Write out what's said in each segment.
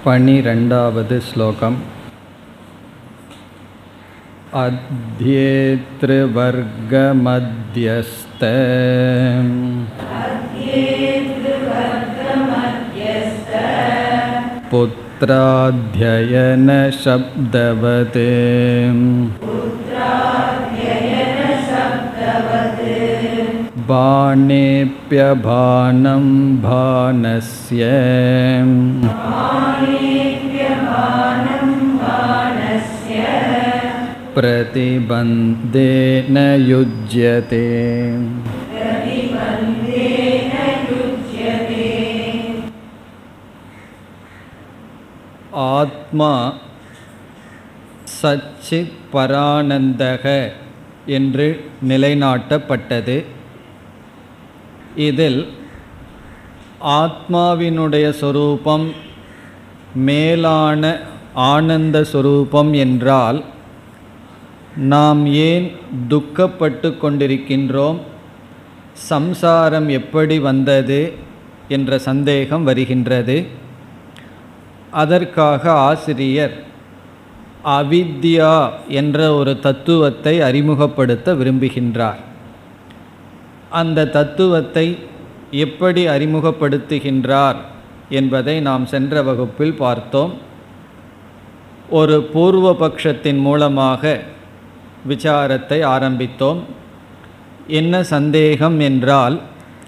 पनिरेण्डावद् श्लोकम् अध्येतृवर्गमध्यस्थ पुत्राध्ययनशब्दवत् बाणेऽप्यभानं भानस्य प्रतिबन्धेन युज्यते ஆத்மா சச்சித் பரானந்தக என்று நிலைநாட்டப்பட்டது இதில் ஆத்மாவினுடைய சொரூபம் மேலான ஆனந்த சொரூபம் என்றால் நாம் ஏன் துக்கப்பட்டு கொண்டிருக்கின்றோம் சம்சாரம் எப்படி வந்தது என்ற சந்தேகம் வருகின்றது அதற்காக ஆசிரியர் அவித்யா என்ற ஒரு தத்துவத்தை அறிமுகப்படுத்த விரும்புகின்றார் அந்த தத்துவத்தை எப்படி அறிமுகப்படுத்துகின்றார் என்பதை நாம் சென்ற வகுப்பில் பார்த்தோம் ஒரு பூர்வ பட்சத்தின் மூலமாக விசாரத்தை ஆரம்பித்தோம் என்ன சந்தேகம் என்றால்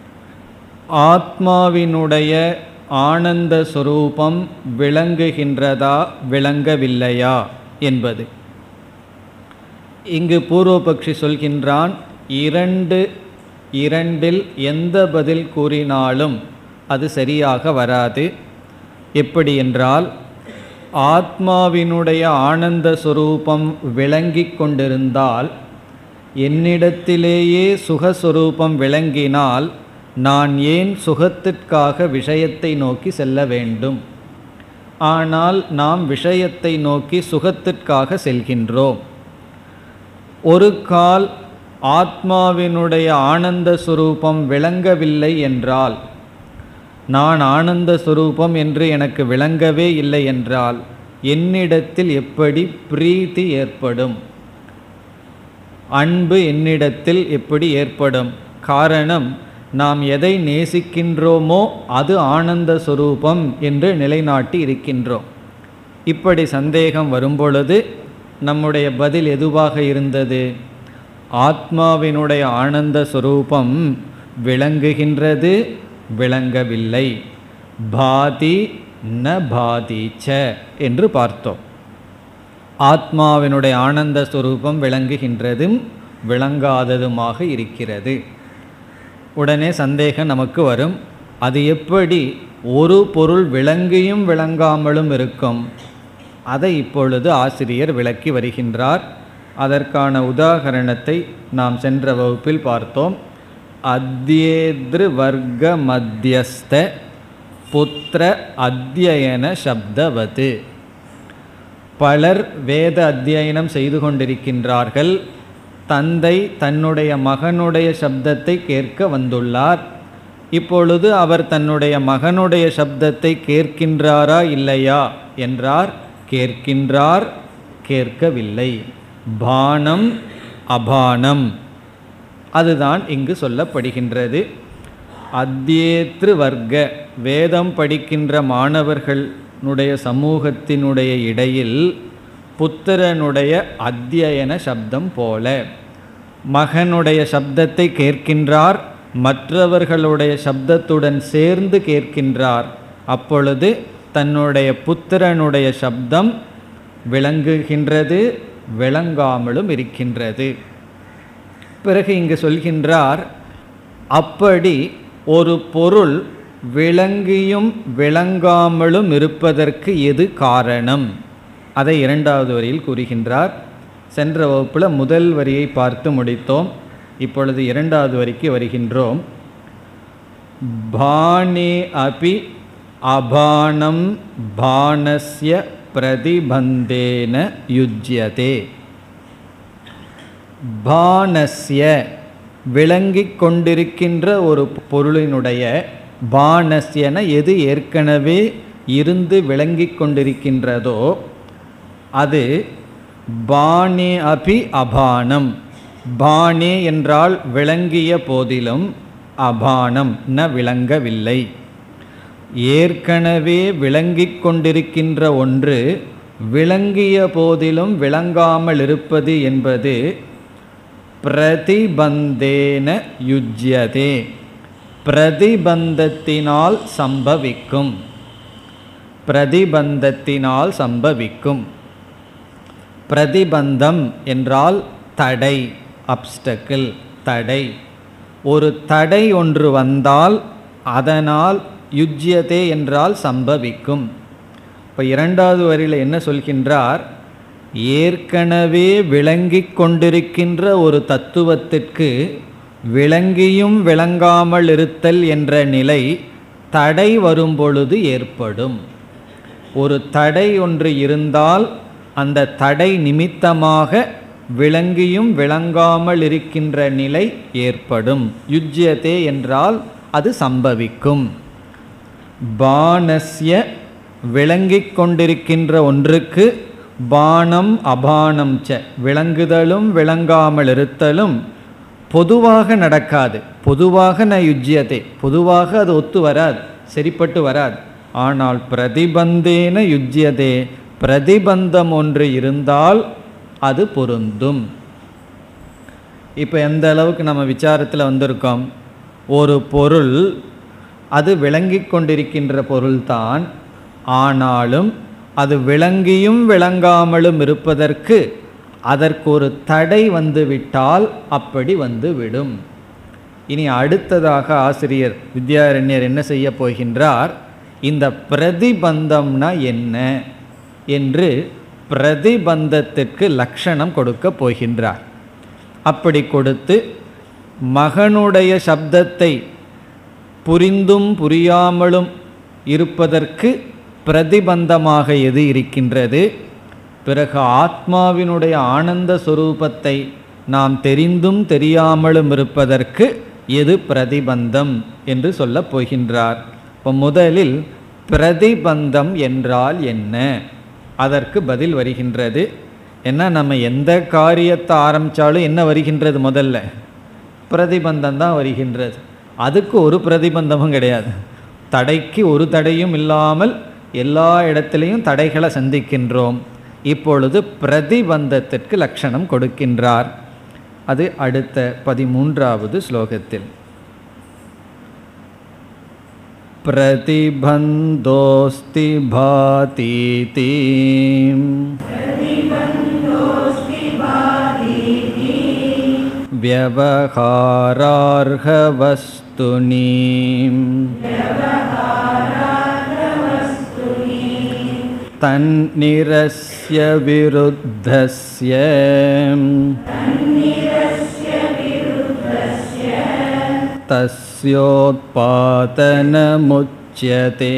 ஆத்மாவினுடைய ஆனந்த சுரூபம் விளங்குகின்றதா விளங்கவில்லையா என்பது இங்கு பூர்வபக்ஷி சொல்கின்றான் இரண்டு இரண்டில் எந்த பதில் கூறினாலும் அது சரியாக வராது எப்படி என்றால் ஆத்மாவினுடைய ஆனந்த சுரூபம் விளங்கி கொண்டிருந்தால் என்னிடத்திலேயே சுகஸ்வரூபம் விளங்கினால் நான் ஏன் சுகத்திற்காக விஷயத்தை நோக்கி செல்ல வேண்டும் ஆனால் நாம் விஷயத்தை நோக்கி சுகத்திற்காக செல்கின்றோம் ஒரு கால் ஆத்மாவினுடைய ஆனந்த சுரூபம் விளங்கவில்லை என்றால் நான் ஆனந்த சுரூபம் என்று எனக்கு விளங்கவே இல்லை என்றால் என்னிடத்தில் எப்படி பிரீத்தி ஏற்படும் அன்பு என்னிடத்தில் எப்படி ஏற்படும் காரணம் நாம் எதை நேசிக்கின்றோமோ அது ஆனந்த சுரூபம் என்று நிலைநாட்டி இருக்கின்றோம் இப்படி சந்தேகம் வரும்பொழுது நம்முடைய பதில் எதுவாக இருந்தது ஆத்மாவினுடைய ஆனந்த சுரூபம் விளங்குகின்றது விளங்கவில்லை பாதி ந பாதி ச என்று பார்த்தோம் ஆத்மாவினுடைய ஆனந்த சுரூபம் விளங்குகின்றதும் விளங்காததுமாக இருக்கிறது உடனே சந்தேகம் நமக்கு வரும் அது எப்படி ஒரு பொருள் விளங்கியும் விளங்காமலும் இருக்கும் அதை இப்பொழுது ஆசிரியர் விளக்கி வருகின்றார் அதற்கான உதாகரணத்தை நாம் சென்ற வகுப்பில் பார்த்தோம் அத்யேத்ரு வர்க்க மத்தியஸ்த புத்திர அத்தியன சப்தவது பலர் வேத அத்தியனம் செய்து கொண்டிருக்கின்றார்கள் தந்தை தன்னுடைய மகனுடைய சப்தத்தை கேட்க வந்துள்ளார் இப்பொழுது அவர் தன்னுடைய மகனுடைய சப்தத்தை கேட்கின்றாரா இல்லையா என்றார் கேட்கின்றார் கேட்கவில்லை பானம் அபானம் அதுதான் இங்கு சொல்லப்படுகின்றது அத்தியேத்ரு வர்க்க வேதம் படிக்கின்ற மாணவர்களுடைய சமூகத்தினுடைய இடையில் புத்திரனுடைய அத்தியன சப்தம் போல மகனுடைய சப்தத்தை கேட்கின்றார் மற்றவர்களுடைய சப்தத்துடன் சேர்ந்து கேட்கின்றார் அப்பொழுது தன்னுடைய புத்திரனுடைய சப்தம் விளங்குகின்றது விளங்காமலும் இருக்கின்றது பிறகு இங்கு சொல்கின்றார் அப்படி ஒரு பொருள் விளங்கியும் விளங்காமலும் இருப்பதற்கு எது காரணம் அதை இரண்டாவது வரியில் கூறுகின்றார் சென்ற வகுப்பில் முதல் வரியை பார்த்து முடித்தோம் இப்பொழுது இரண்டாவது வரிக்கு வருகின்றோம் பாணே அபி அபானம் பானஸ்ய பிரதிபந்தேன யுஜ்யதே பானஸ்ய விளங்கிக் கொண்டிருக்கின்ற ஒரு பொருளினுடைய பானஸ்யன எது ஏற்கனவே இருந்து விளங்கிக் கொண்டிருக்கின்றதோ அது பானே அபி அபானம் பானே என்றால் விளங்கிய போதிலும் அபானம் ந விளங்கவில்லை ஏற்கனவே விளங்கிக் கொண்டிருக்கின்ற ஒன்று விளங்கிய போதிலும் விளங்காமல் இருப்பது என்பது பிரதிபந்தேன யுஜ்யதே பிரதிபந்தத்தினால் சம்பவிக்கும் பிரதிபந்தத்தினால் சம்பவிக்கும் பிரதிபந்தம் என்றால் தடை அப்டக்கிள் தடை ஒரு தடை ஒன்று வந்தால் அதனால் யுஜ்யதே என்றால் சம்பவிக்கும் இப்போ இரண்டாவது வரியில் என்ன சொல்கின்றார் ஏற்கனவே விளங்கிக் கொண்டிருக்கின்ற ஒரு தத்துவத்திற்கு விளங்கியும் விளங்காமல் இருத்தல் என்ற நிலை தடை வரும்பொழுது ஏற்படும் ஒரு தடை ஒன்று இருந்தால் அந்த தடை நிமித்தமாக விளங்கியும் விளங்காமல் இருக்கின்ற நிலை ஏற்படும் யுஜ்யதே என்றால் அது சம்பவிக்கும் பானஸ்ய விளங்கிக் கொண்டிருக்கின்ற ஒன்றுக்கு பானம் அபானம் ச விளங்குதலும் விளங்காமல் இருத்தலும் பொதுவாக நடக்காது பொதுவாக ந யுஜ்யதே பொதுவாக அது ஒத்து வராது சரிப்பட்டு வராது ஆனால் பிரதிபந்தேன யுஜ்யதே பிரதிபந்தம் ஒன்று இருந்தால் அது பொருந்தும் இப்போ எந்த அளவுக்கு நம்ம விசாரத்தில் வந்திருக்கோம் ஒரு பொருள் அது விளங்கிக் கொண்டிருக்கின்ற பொருள்தான் ஆனாலும் அது விளங்கியும் விளங்காமலும் இருப்பதற்கு அதற்கு ஒரு தடை வந்துவிட்டால் அப்படி வந்து விடும் இனி அடுத்ததாக ஆசிரியர் வித்யாரண்யர் என்ன செய்ய போகின்றார் இந்த பிரதிபந்தம்னா என்ன என்று பிரதிபந்தத்திற்கு லட்சணம் கொடுக்க போகின்றார் அப்படி கொடுத்து மகனுடைய சப்தத்தை புரிந்தும் புரியாமலும் இருப்பதற்கு பிரதிபந்தமாக எது இருக்கின்றது பிறகு ஆத்மாவினுடைய ஆனந்த சுரூபத்தை நாம் தெரிந்தும் தெரியாமலும் இருப்பதற்கு எது பிரதிபந்தம் என்று சொல்லப் போகின்றார் இப்போ முதலில் பிரதிபந்தம் என்றால் என்ன அதற்கு பதில் வருகின்றது ஏன்னா நம்ம எந்த காரியத்தை ஆரம்பித்தாலும் என்ன வருகின்றது முதல்ல பிரதிபந்தம் தான் வருகின்றது அதுக்கு ஒரு பிரதிபந்தமும் கிடையாது தடைக்கு ஒரு தடையும் இல்லாமல் எல்லா இடத்திலையும் தடைகளை சந்திக்கின்றோம் இப்பொழுது பிரதிபந்தத்திற்கு லட்சணம் கொடுக்கின்றார் அது அடுத்த பதிமூன்றாவது ஸ்லோகத்தில் प्रतिबन्धोऽस्ति भातीति व्यवहारार्हवस्तुनि तन्निरस्य विरुद्धस्य तस्योत्पादनमुच्यते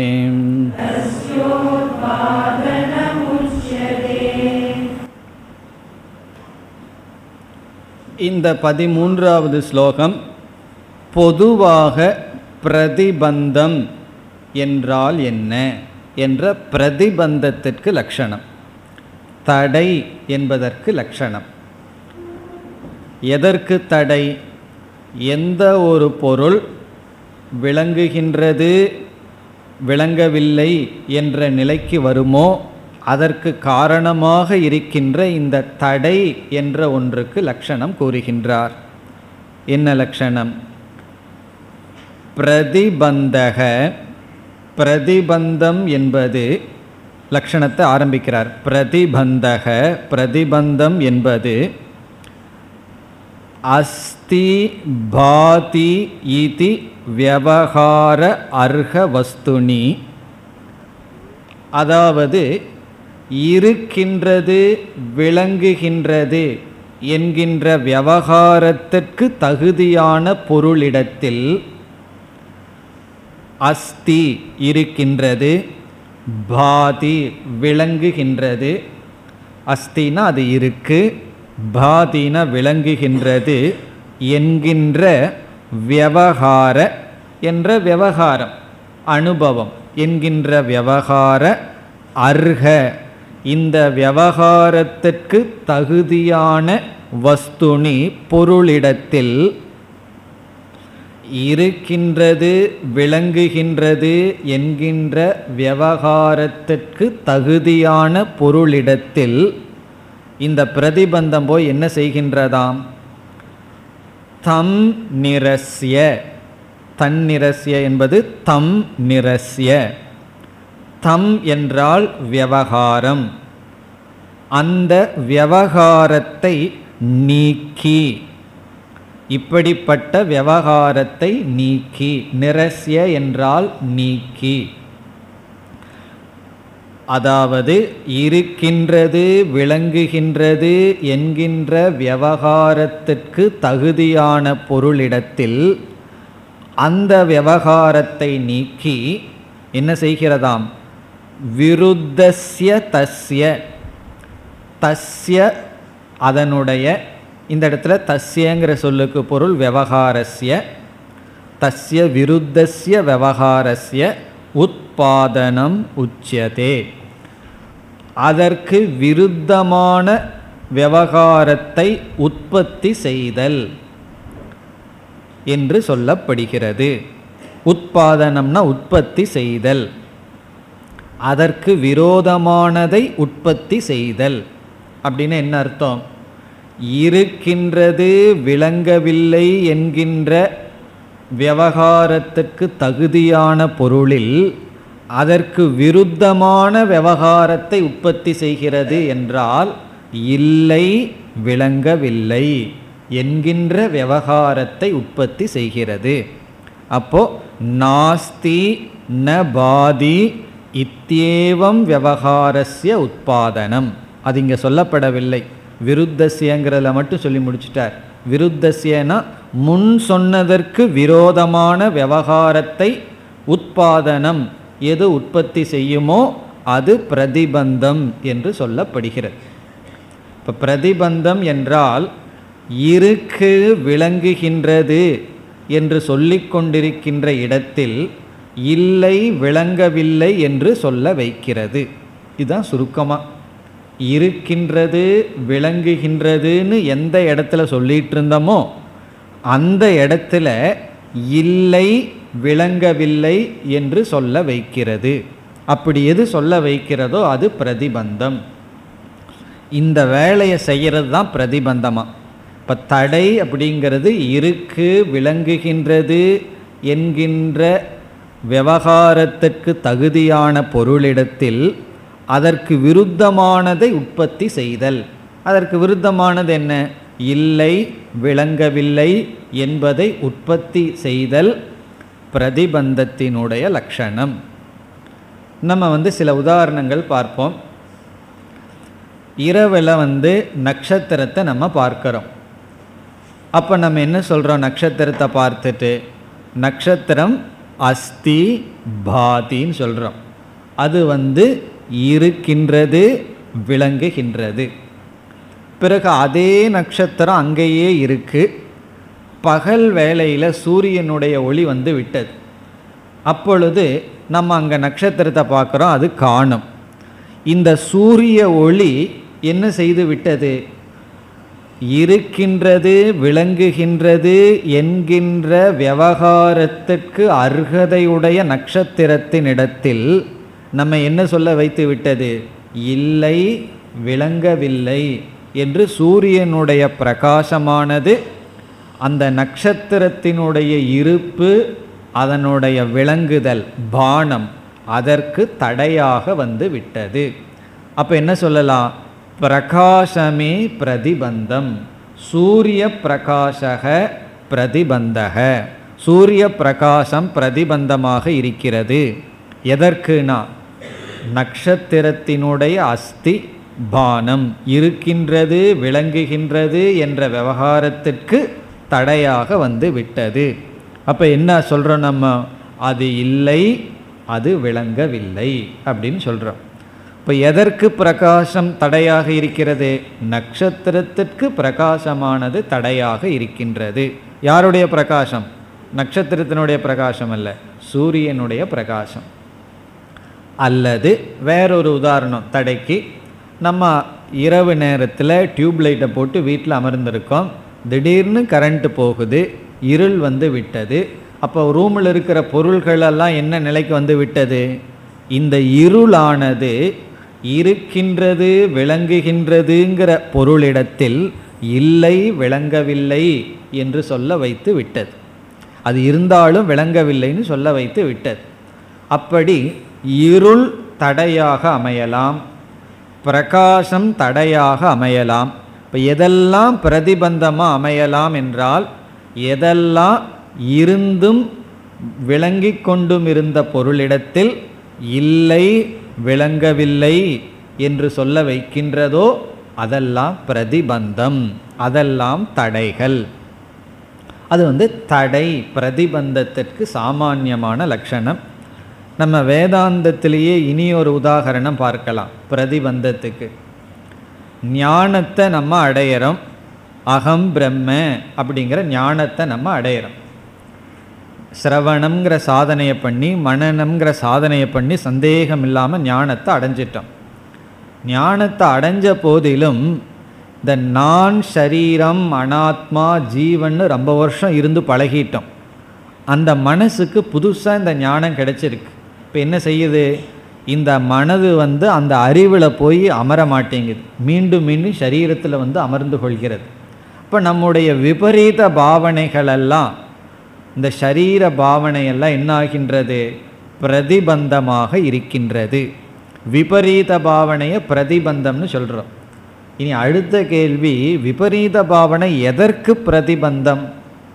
இந்த பதிமூன்றாவது ஸ்லோகம் பொதுவாக பிரதிபந்தம் என்றால் என்ன என்ற பிரதிபந்தத்திற்கு லட்சணம் தடை என்பதற்கு லட்சணம் எதற்கு தடை எந்த ஒரு பொருள் விளங்குகின்றது விளங்கவில்லை என்ற நிலைக்கு வருமோ அதற்கு காரணமாக இருக்கின்ற இந்த தடை என்ற ஒன்றுக்கு லட்சணம் கூறுகின்றார் என்ன லட்சணம் பிரதிபந்தக பிரதிபந்தம் என்பது லட்சணத்தை ஆரம்பிக்கிறார் பிரதிபந்தக பிரதிபந்தம் என்பது அஸ்தி பாதி இதி வியவகார அர்ஹ வஸ்துனி அதாவது இருக்கின்றது விளங்குகின்றது என்கின்ற விவகாரத்திற்கு தகுதியான பொருளிடத்தில் அஸ்தி இருக்கின்றது பாதி விளங்குகின்றது அஸ்தினா அது இருக்கு பாதின விளங்குகின்றது என்கின்ற வியவகார என்ற விவகாரம் அனுபவம் என்கின்ற விவகார அர்ஹ இந்த விவகாரத்திற்கு தகுதியான வஸ்துனி பொருளிடத்தில் இருக்கின்றது விளங்குகின்றது என்கின்ற விவகாரத்திற்கு தகுதியான பொருளிடத்தில் இந்த பிரதிபந்தம் போய் என்ன செய்கின்றதாம் தம் நிரஸ்ய தன் நிரஸ்ய என்பது தம் நிரஸ்ய தம் என்றால் விவகாரம் அந்த விவகாரத்தை நீக்கி இப்படிப்பட்ட விவகாரத்தை நீக்கி நிரஸ்ய என்றால் நீக்கி அதாவது இருக்கின்றது விளங்குகின்றது என்கின்ற விவகாரத்திற்கு தகுதியான பொருளிடத்தில் அந்த விவகாரத்தை நீக்கி என்ன செய்கிறதாம் விருத்தஸ்ய தஸ்ய தஸ்ய அதனுடைய இந்த இடத்துல தஸ்யங்கிற சொல்லுக்கு பொருள் விவகாரஸ்ய தஸ்ய விருத்தஸ்ய விவகாரஸ்ய உத்பாதனம் உச்சியதே அதற்கு விருத்தமான விவகாரத்தை உற்பத்தி செய்தல் என்று சொல்லப்படுகிறது உத்பாதனம்னா உற்பத்தி செய்தல் அதற்கு விரோதமானதை உற்பத்தி செய்தல் அப்படின்னு என்ன அர்த்தம் இருக்கின்றது விளங்கவில்லை என்கின்ற விவகாரத்துக்கு தகுதியான பொருளில் அதற்கு விருத்தமான விவகாரத்தை உற்பத்தி செய்கிறது என்றால் இல்லை விளங்கவில்லை என்கின்ற விவகாரத்தை உற்பத்தி செய்கிறது அப்போ நாஸ்தி ந பாதி இத்தியேவம் விவகாரஸ்ய உத்பாதனம் அது இங்கே சொல்லப்படவில்லை விருத்தசியங்கிறத மட்டும் சொல்லி முடிச்சிட்டார் விருத்தசியனா முன் சொன்னதற்கு விரோதமான விவகாரத்தை உத்பாதனம் எது உற்பத்தி செய்யுமோ அது பிரதிபந்தம் என்று சொல்லப்படுகிறது இப்போ பிரதிபந்தம் என்றால் இருக்கு விளங்குகின்றது என்று சொல்லிக் கொண்டிருக்கின்ற இடத்தில் இல்லை விளங்கவில்லை என்று சொல்ல வைக்கிறது இதுதான் சுருக்கமாக இருக்கின்றது விளங்குகின்றதுன்னு எந்த இடத்துல சொல்லிட்டு இருந்தோமோ அந்த இடத்துல இல்லை விளங்கவில்லை என்று சொல்ல வைக்கிறது அப்படி எது சொல்ல வைக்கிறதோ அது பிரதிபந்தம் இந்த வேலையை செய்கிறது தான் பிரதிபந்தமா இப்போ தடை அப்படிங்கிறது இருக்கு விளங்குகின்றது என்கின்ற விவகாரத்துக்கு தகுதியான பொருளிடத்தில் அதற்கு விருத்தமானதை உற்பத்தி செய்தல் அதற்கு விருத்தமானது என்ன இல்லை விளங்கவில்லை என்பதை உற்பத்தி செய்தல் பிரதிபந்தத்தினுடைய லட்சணம் நம்ம வந்து சில உதாரணங்கள் பார்ப்போம் இரவில் வந்து நட்சத்திரத்தை நம்ம பார்க்குறோம் அப்போ நம்ம என்ன சொல்கிறோம் நட்சத்திரத்தை பார்த்துட்டு நட்சத்திரம் அஸ்தி பாதின்னு சொல்கிறோம் அது வந்து இருக்கின்றது விளங்குகின்றது பிறகு அதே நட்சத்திரம் அங்கேயே இருக்கு பகல் வேளையில் சூரியனுடைய ஒளி வந்து விட்டது அப்பொழுது நம்ம அங்கே நட்சத்திரத்தை பார்க்குறோம் அது காணும் இந்த சூரிய ஒளி என்ன செய்து விட்டது இருக்கின்றது விளங்குகின்றது என்கின்ற விவகாரத்திற்கு அர்ஹதையுடைய நட்சத்திரத்தினிடத்தில் நம்ம என்ன சொல்ல வைத்து விட்டது இல்லை விளங்கவில்லை என்று சூரியனுடைய பிரகாசமானது அந்த நட்சத்திரத்தினுடைய இருப்பு அதனுடைய விளங்குதல் பானம் அதற்கு தடையாக வந்து விட்டது அப்போ என்ன சொல்லலாம் பிரகாசமே பிரதிபந்தம் சூரிய பிரகாசக பிரதிபந்தக சூரிய பிரகாசம் பிரதிபந்தமாக இருக்கிறது எதற்குனா நட்சத்திரத்தினுடைய அஸ்தி பானம் இருக்கின்றது விளங்குகின்றது என்ற விவகாரத்திற்கு தடையாக வந்து விட்டது அப்போ என்ன சொல்கிறோம் நம்ம அது இல்லை அது விளங்கவில்லை அப்படின்னு சொல்கிறோம் இப்போ எதற்கு பிரகாசம் தடையாக இருக்கிறது நட்சத்திரத்திற்கு பிரகாசமானது தடையாக இருக்கின்றது யாருடைய பிரகாசம் நட்சத்திரத்தினுடைய பிரகாசம் அல்ல சூரியனுடைய பிரகாசம் அல்லது வேறொரு உதாரணம் தடைக்கு நம்ம இரவு நேரத்தில் டியூப் லைட்டை போட்டு வீட்டில் அமர்ந்திருக்கோம் திடீர்னு கரண்ட்டு போகுது இருள் வந்து விட்டது அப்போ ரூமில் இருக்கிற பொருள்களெல்லாம் என்ன நிலைக்கு வந்து விட்டது இந்த இருளானது இருக்கின்றது விளங்குகின்றதுங்கிற பொருளிடத்தில் இல்லை விளங்கவில்லை என்று சொல்ல வைத்து விட்டது அது இருந்தாலும் விளங்கவில்லைன்னு சொல்ல வைத்து விட்டது அப்படி இருள் தடையாக அமையலாம் பிரகாசம் தடையாக அமையலாம் இப்போ எதெல்லாம் பிரதிபந்தமாக அமையலாம் என்றால் எதெல்லாம் இருந்தும் விளங்கி கொண்டும் இருந்த பொருளிடத்தில் இல்லை விளங்கவில்லை என்று சொல்ல வைக்கின்றதோ அதெல்லாம் பிரதிபந்தம் அதெல்லாம் தடைகள் அது வந்து தடை பிரதிபந்தத்திற்கு சாமானியமான லட்சணம் நம்ம வேதாந்தத்திலேயே இனி ஒரு உதாகரணம் பார்க்கலாம் பிரதிபந்தத்துக்கு ஞானத்தை நம்ம அடையிறோம் அகம் பிரம்ம அப்படிங்கிற ஞானத்தை நம்ம அடையிறோம் சிரவணம்ங்கிற சாதனையை பண்ணி மனநம்ங்கிற சாதனையை பண்ணி சந்தேகம் இல்லாமல் ஞானத்தை அடைஞ்சிட்டோம் ஞானத்தை அடைஞ்ச போதிலும் இந்த நான் சரீரம் அனாத்மா ஜீவன்னு ரொம்ப வருஷம் இருந்து பழகிட்டோம் அந்த மனசுக்கு புதுசாக இந்த ஞானம் கிடைச்சிருக்கு இப்போ என்ன செய்யுது இந்த மனது வந்து அந்த அறிவில் போய் அமர மாட்டேங்குது மீண்டும் மீண்டும் சரீரத்தில் வந்து அமர்ந்து கொள்கிறது இப்போ நம்முடைய விபரீத பாவனைகளெல்லாம் இந்த சரீர பாவனையெல்லாம் என்ன ஆகின்றது பிரதிபந்தமாக இருக்கின்றது விபரீத பாவனையை பிரதிபந்தம்னு சொல்கிறோம் இனி அடுத்த கேள்வி விபரீத பாவனை எதற்கு பிரதிபந்தம்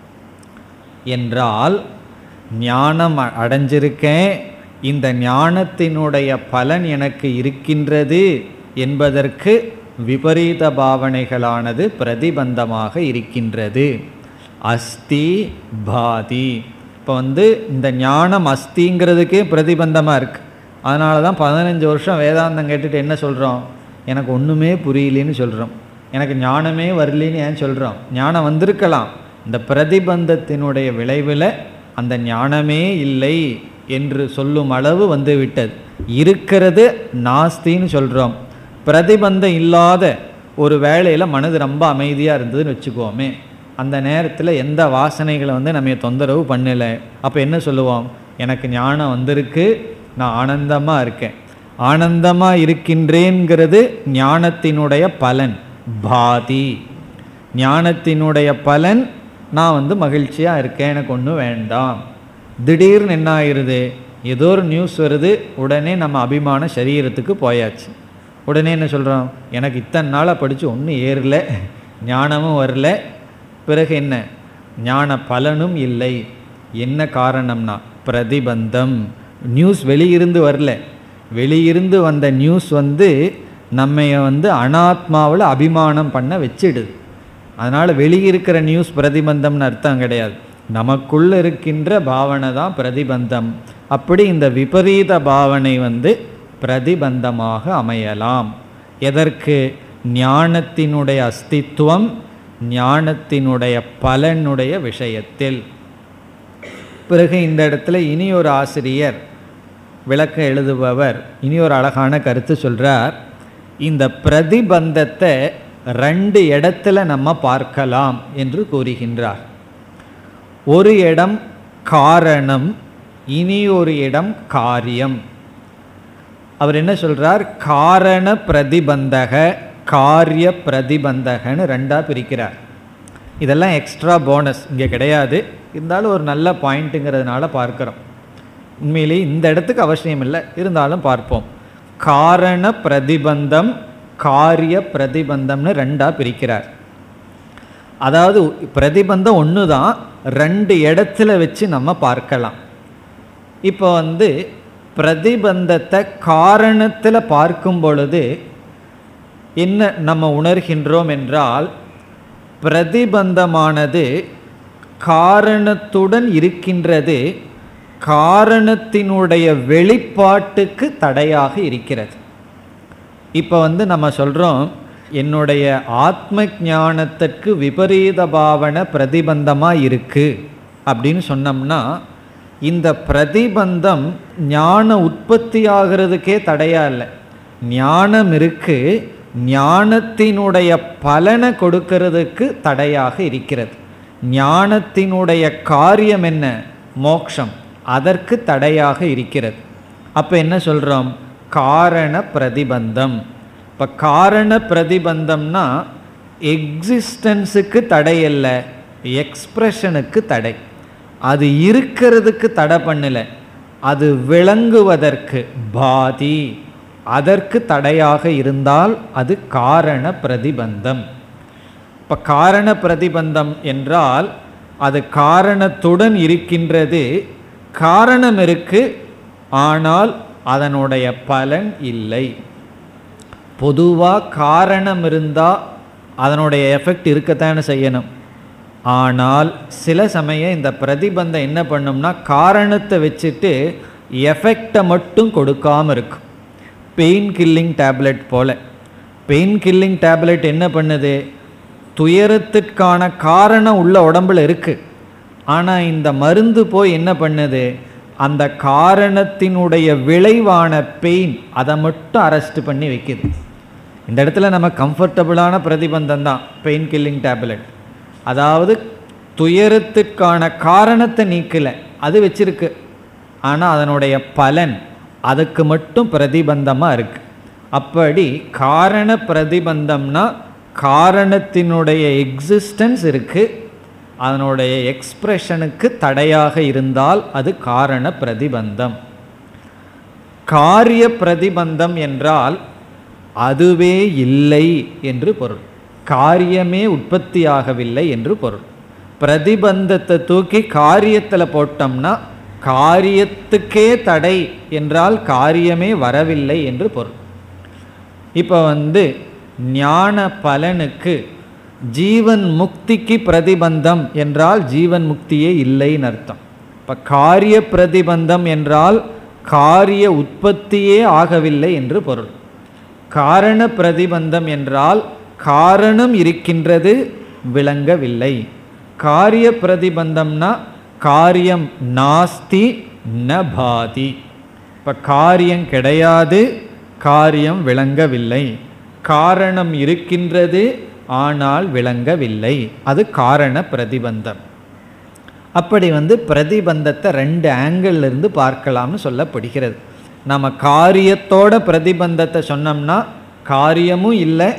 என்றால் ஞானம் அ- அடைஞ்சிருக்கேன் இந்த ஞானத்தினுடைய பலன் எனக்கு இருக்கின்றது என்பதற்கு விபரீத பாவனைகளானது பிரதிபந்தமாக இருக்கின்றது அஸ்தி பாதி இப்போ வந்து இந்த ஞானம் அஸ்திங்கிறதுக்கே பிரதிபந்தமாக இருக்குது அதனால தான் பதினஞ்சு வருஷம் வேதாந்தம் கேட்டுட்டு என்ன சொல்கிறோம் எனக்கு ஒன்றுமே புரியலன்னு சொல்கிறோம் எனக்கு ஞானமே வரலின்னு ஏன் சொல்கிறோம் ஞானம் வந்திருக்கலாம் இந்த பிரதிபந்தத்தினுடைய விளைவில் அந்த ஞானமே இல்லை என்று சொல்லும் அளவு வந்து விட்டது இருக்கிறது நாஸ்தின்னு சொல்கிறோம் பிரதிபந்தம் இல்லாத ஒரு வேளையில் மனது ரொம்ப அமைதியாக இருந்ததுன்னு வச்சுக்குவோமே அந்த நேரத்தில் எந்த வாசனைகளை வந்து நம்ம தொந்தரவு பண்ணலை அப்போ என்ன சொல்லுவோம் எனக்கு ஞானம் வந்திருக்கு நான் ஆனந்தமாக இருக்கேன் ஆனந்தமாக இருக்கின்றேங்கிறது ஞானத்தினுடைய பலன் பாதி ஞானத்தினுடைய பலன் நான் வந்து மகிழ்ச்சியாக இருக்கேன் எனக்கு ஒன்றும் வேண்டாம் திடீர்னு என்ன ஆயிடுது ஏதோ ஒரு நியூஸ் வருது உடனே நம்ம அபிமான சரீரத்துக்கு போயாச்சு உடனே என்ன சொல்கிறோம் எனக்கு இத்தனை நாளாக படித்து ஒன்றும் ஏறல ஞானமும் வரல பிறகு என்ன ஞான பலனும் இல்லை என்ன காரணம்னா பிரதிபந்தம் நியூஸ் வெளியிருந்து வரல வெளியிருந்து வந்த நியூஸ் வந்து நம்மைய வந்து அனாத்மாவில் அபிமானம் பண்ண வச்சிடுது அதனால் வெளியிருக்கிற நியூஸ் பிரதிபந்தம்னு அர்த்தம் கிடையாது நமக்குள்ள இருக்கின்ற பாவனை தான் பிரதிபந்தம் அப்படி இந்த விபரீத பாவனை வந்து பிரதிபந்தமாக அமையலாம் எதற்கு ஞானத்தினுடைய அஸ்தித்துவம் ஞானத்தினுடைய பலனுடைய விஷயத்தில் பிறகு இந்த இடத்துல இனி ஒரு ஆசிரியர் விளக்கம் எழுதுபவர் இனி ஒரு அழகான கருத்து சொல்றார் இந்த பிரதிபந்தத்தை ரெண்டு இடத்துல நம்ம பார்க்கலாம் என்று கூறுகின்றார் ஒரு இடம் காரணம் இனி ஒரு இடம் காரியம் அவர் என்ன சொல்றார் காரண பிரதிபந்தக காரிய பிரதிபந்தகன்னு ரெண்டா பிரிக்கிறார் இதெல்லாம் எக்ஸ்ட்ரா போனஸ் இங்கே கிடையாது இருந்தாலும் ஒரு நல்ல பாயிண்ட்டுங்கிறதுனால பார்க்குறோம் உண்மையிலேயே இந்த இடத்துக்கு அவசியம் இல்லை இருந்தாலும் பார்ப்போம் காரண பிரதிபந்தம் காரிய பிரதிபந்தம்னு ரெண்டா பிரிக்கிறார் அதாவது பிரதிபந்தம் ஒன்று தான் ரெண்டு இடத்துல வச்சு நம்ம பார்க்கலாம் இப்போ வந்து பிரதிபந்தத்தை காரணத்தில் பார்க்கும் பொழுது என்ன நம்ம உணர்கின்றோம் என்றால் பிரதிபந்தமானது காரணத்துடன் இருக்கின்றது காரணத்தினுடைய வெளிப்பாட்டுக்கு தடையாக இருக்கிறது இப்போ வந்து நம்ம சொல்கிறோம் என்னுடைய ஆத்ம ஞானத்திற்கு விபரீத பாவனை பிரதிபந்தமாக இருக்குது அப்படின்னு சொன்னோம்னா இந்த பிரதிபந்தம் ஞான உற்பத்தி ஆகிறதுக்கே தடையா இல்லை ஞானம் இருக்கு ஞானத்தினுடைய பலனை கொடுக்கிறதுக்கு தடையாக இருக்கிறது ஞானத்தினுடைய காரியம் என்ன மோக்ஷம் அதற்கு தடையாக இருக்கிறது அப்போ என்ன சொல்கிறோம் காரண பிரதிபந்தம் இப்போ காரண பிரதிபந்தம்னா எக்ஸிஸ்டன்ஸுக்கு தடை இல்லை எக்ஸ்பிரஷனுக்கு தடை அது இருக்கிறதுக்கு தடை பண்ணல அது விளங்குவதற்கு பாதி அதற்கு தடையாக இருந்தால் அது காரண பிரதிபந்தம் இப்போ காரண பிரதிபந்தம் என்றால் அது காரணத்துடன் இருக்கின்றது காரணம் இருக்கு ஆனால் அதனுடைய பலன் இல்லை பொதுவாக காரணம் இருந்தால் அதனுடைய எஃபெக்ட் இருக்கத்தானே செய்யணும் ஆனால் சில சமயம் இந்த பிரதிபந்தம் என்ன பண்ணும்னா காரணத்தை வச்சுட்டு எஃபெக்டை மட்டும் கொடுக்காம இருக்கும் பெயின் கில்லிங் டேப்லெட் போல பெயின் கில்லிங் டேப்லெட் என்ன பண்ணுது துயரத்திற்கான காரணம் உள்ள உடம்புல இருக்கு ஆனால் இந்த மருந்து போய் என்ன பண்ணுது அந்த காரணத்தினுடைய விளைவான பெயின் அதை மட்டும் அரெஸ்ட் பண்ணி வைக்குது இந்த இடத்துல நம்ம கம்ஃபர்டபுளான பிரதிபந்தம் தான் பெயின் கில்லிங் டேப்லெட் அதாவது துயரத்திற்கான காரணத்தை நீக்கலை அது வச்சிருக்கு ஆனால் அதனுடைய பலன் அதுக்கு மட்டும் பிரதிபந்தமாக இருக்கு அப்படி காரண பிரதிபந்தம்னா காரணத்தினுடைய எக்ஸிஸ்டன்ஸ் இருக்கு அதனுடைய எக்ஸ்பிரஷனுக்கு தடையாக இருந்தால் அது காரண பிரதிபந்தம் காரிய பிரதிபந்தம் என்றால் அதுவே இல்லை என்று பொருள் காரியமே உற்பத்தியாகவில்லை என்று பொருள் பிரதிபந்தத்தை தூக்கி காரியத்தில் போட்டோம்னா காரியத்துக்கே தடை என்றால் காரியமே வரவில்லை என்று பொருள் இப்போ வந்து ஞான பலனுக்கு ஜீவன் முக்திக்கு பிரதிபந்தம் என்றால் ஜீவன் முக்தியே இல்லைன்னு அர்த்தம் இப்போ காரிய பிரதிபந்தம் என்றால் காரிய உற்பத்தியே ஆகவில்லை என்று பொருள் காரண பிரதிபந்தம் என்றால் காரணம் இருக்கின்றது விளங்கவில்லை காரிய பிரதிபந்தம்னா காரியம் நாஸ்தி ந பாதி இப்போ காரியம் கிடையாது காரியம் விளங்கவில்லை காரணம் இருக்கின்றது ஆனால் விளங்கவில்லை அது காரண பிரதிபந்தம் அப்படி வந்து பிரதிபந்தத்தை ரெண்டு ஆங்கிள் இருந்து பார்க்கலாம்னு சொல்லப்படுகிறது நம்ம காரியத்தோட பிரதிபந்தத்தை சொன்னோம்னா காரியமும் இல்லை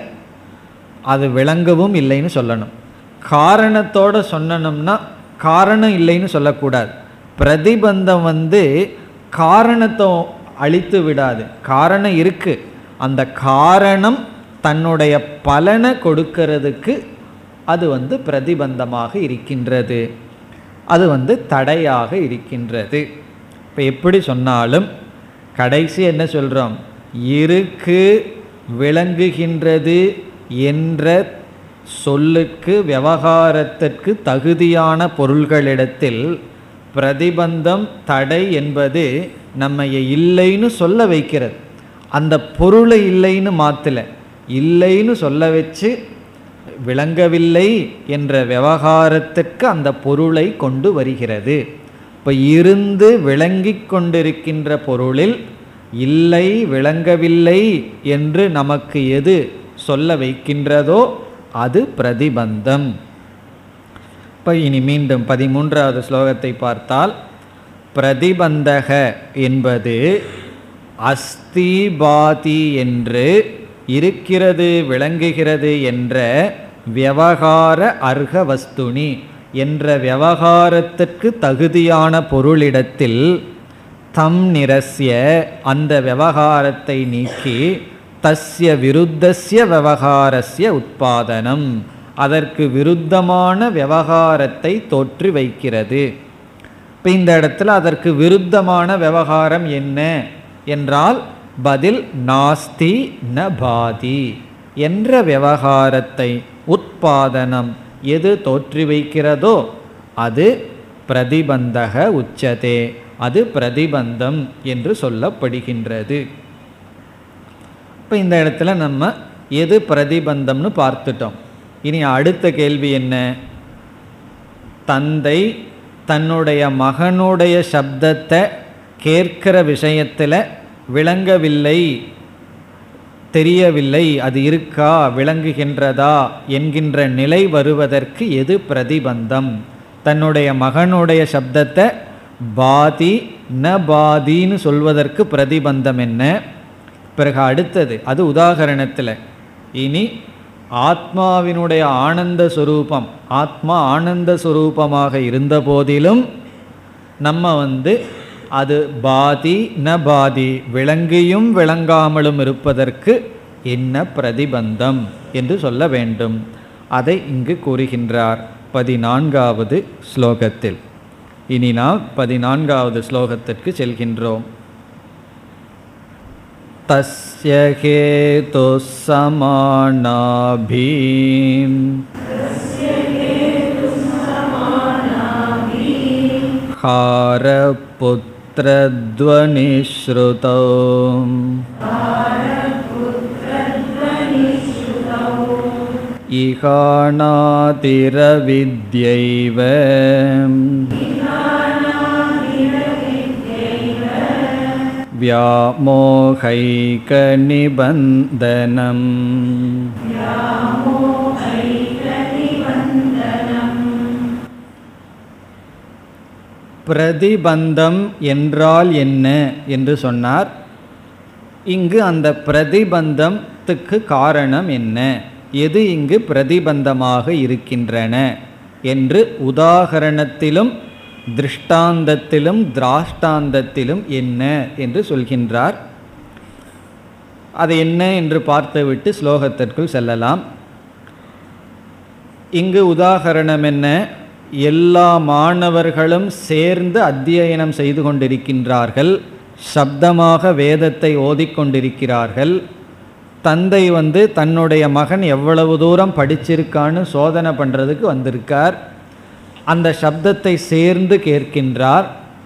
அது விளங்கவும் இல்லைன்னு சொல்லணும் காரணத்தோட சொன்னோம்னா காரணம் இல்லைன்னு சொல்லக்கூடாது பிரதிபந்தம் வந்து காரணத்தை அழித்து விடாது காரணம் இருக்கு அந்த காரணம் தன்னுடைய பலனை கொடுக்கிறதுக்கு அது வந்து பிரதிபந்தமாக இருக்கின்றது அது வந்து தடையாக இருக்கின்றது இப்போ எப்படி சொன்னாலும் கடைசி என்ன சொல்கிறோம் இருக்கு விளங்குகின்றது என்ற சொல்லுக்கு விவகாரத்திற்கு தகுதியான பொருள்களிடத்தில் பிரதிபந்தம் தடை என்பது நம்மை இல்லைன்னு சொல்ல வைக்கிறது அந்த பொருளை இல்லைன்னு மாற்றல இல்லைன்னு சொல்ல வச்சு விளங்கவில்லை என்ற விவகாரத்திற்கு அந்த பொருளை கொண்டு வருகிறது இப்போ இருந்து விளங்கி கொண்டிருக்கின்ற பொருளில் இல்லை விளங்கவில்லை என்று நமக்கு எது சொல்ல வைக்கின்றதோ அது பிரதிபந்தம் இப்போ இனி மீண்டும் பதிமூன்றாவது ஸ்லோகத்தை பார்த்தால் பிரதிபந்தக என்பது அஸ்திபாதி என்று இருக்கிறது விளங்குகிறது என்ற விவகார அர்ஹ வஸ்துனி என்ற விவகாரத்திற்கு தகுதியான பொருளிடத்தில் தம் நிரஸ்ய அந்த விவகாரத்தை நீக்கி தஸ்ய விருத்தஸ்ய விவகாரஸ்ய உட்பாதனம் அதற்கு விருத்தமான விவகாரத்தை தோற்றி வைக்கிறது இப்போ இந்த இடத்துல அதற்கு விருத்தமான விவகாரம் என்ன என்றால் பதில் நாஸ்தி ந பாதி என்ற விவகாரத்தை உட்பாதனம் எது தோற்றி வைக்கிறதோ அது பிரதிபந்தக உச்சதே அது பிரதிபந்தம் என்று சொல்லப்படுகின்றது இப்போ இந்த இடத்துல நம்ம எது பிரதிபந்தம்னு பார்த்துட்டோம் இனி அடுத்த கேள்வி என்ன தந்தை தன்னுடைய மகனுடைய சப்தத்தை கேட்கிற விஷயத்தில் விளங்கவில்லை தெரியவில்லை அது இருக்கா விளங்குகின்றதா என்கின்ற நிலை வருவதற்கு எது பிரதிபந்தம் தன்னுடைய மகனுடைய சப்தத்தை பாதி ந பாதின்னு சொல்வதற்கு பிரதிபந்தம் என்ன பிறகு அடுத்தது அது உதாகரணத்தில் இனி ஆத்மாவினுடைய ஆனந்த சொரூபம் ஆத்மா ஆனந்த சொரூபமாக இருந்த போதிலும் நம்ம வந்து அது பாதி ந பாதி விளங்கியும் விளங்காமலும் இருப்பதற்கு என்ன பிரதிபந்தம் என்று சொல்ல வேண்டும் அதை இங்கு கூறுகின்றார் பதினான்காவது ஸ்லோகத்தில் இனி நாம் பதினான்காவது ஸ்லோகத்திற்கு செல்கின்றோம் तस्य हेतुः समानाभीम् हारपुत्रध्वनिश्रुतौ इहानातिरविद्यैव व्यामोहैकनिबन्धनम् பிரதிபந்தம் என்றால் என்ன என்று சொன்னார் இங்கு அந்த பிரதிபந்தத்துக்கு காரணம் என்ன எது இங்கு பிரதிபந்தமாக இருக்கின்றன என்று உதாகரணத்திலும் திருஷ்டாந்தத்திலும் திராஷ்டாந்தத்திலும் என்ன என்று சொல்கின்றார் அது என்ன என்று பார்த்துவிட்டு ஸ்லோகத்திற்குள் செல்லலாம் இங்கு உதாகரணம் என்ன எல்லா மாணவர்களும் சேர்ந்து அத்தியனம் செய்து கொண்டிருக்கின்றார்கள் சப்தமாக வேதத்தை ஓதிக்கொண்டிருக்கிறார்கள் தந்தை வந்து தன்னுடைய மகன் எவ்வளவு தூரம் படிச்சிருக்கான்னு சோதனை பண்ணுறதுக்கு வந்திருக்கார் அந்த சப்தத்தை சேர்ந்து கேட்கின்றார்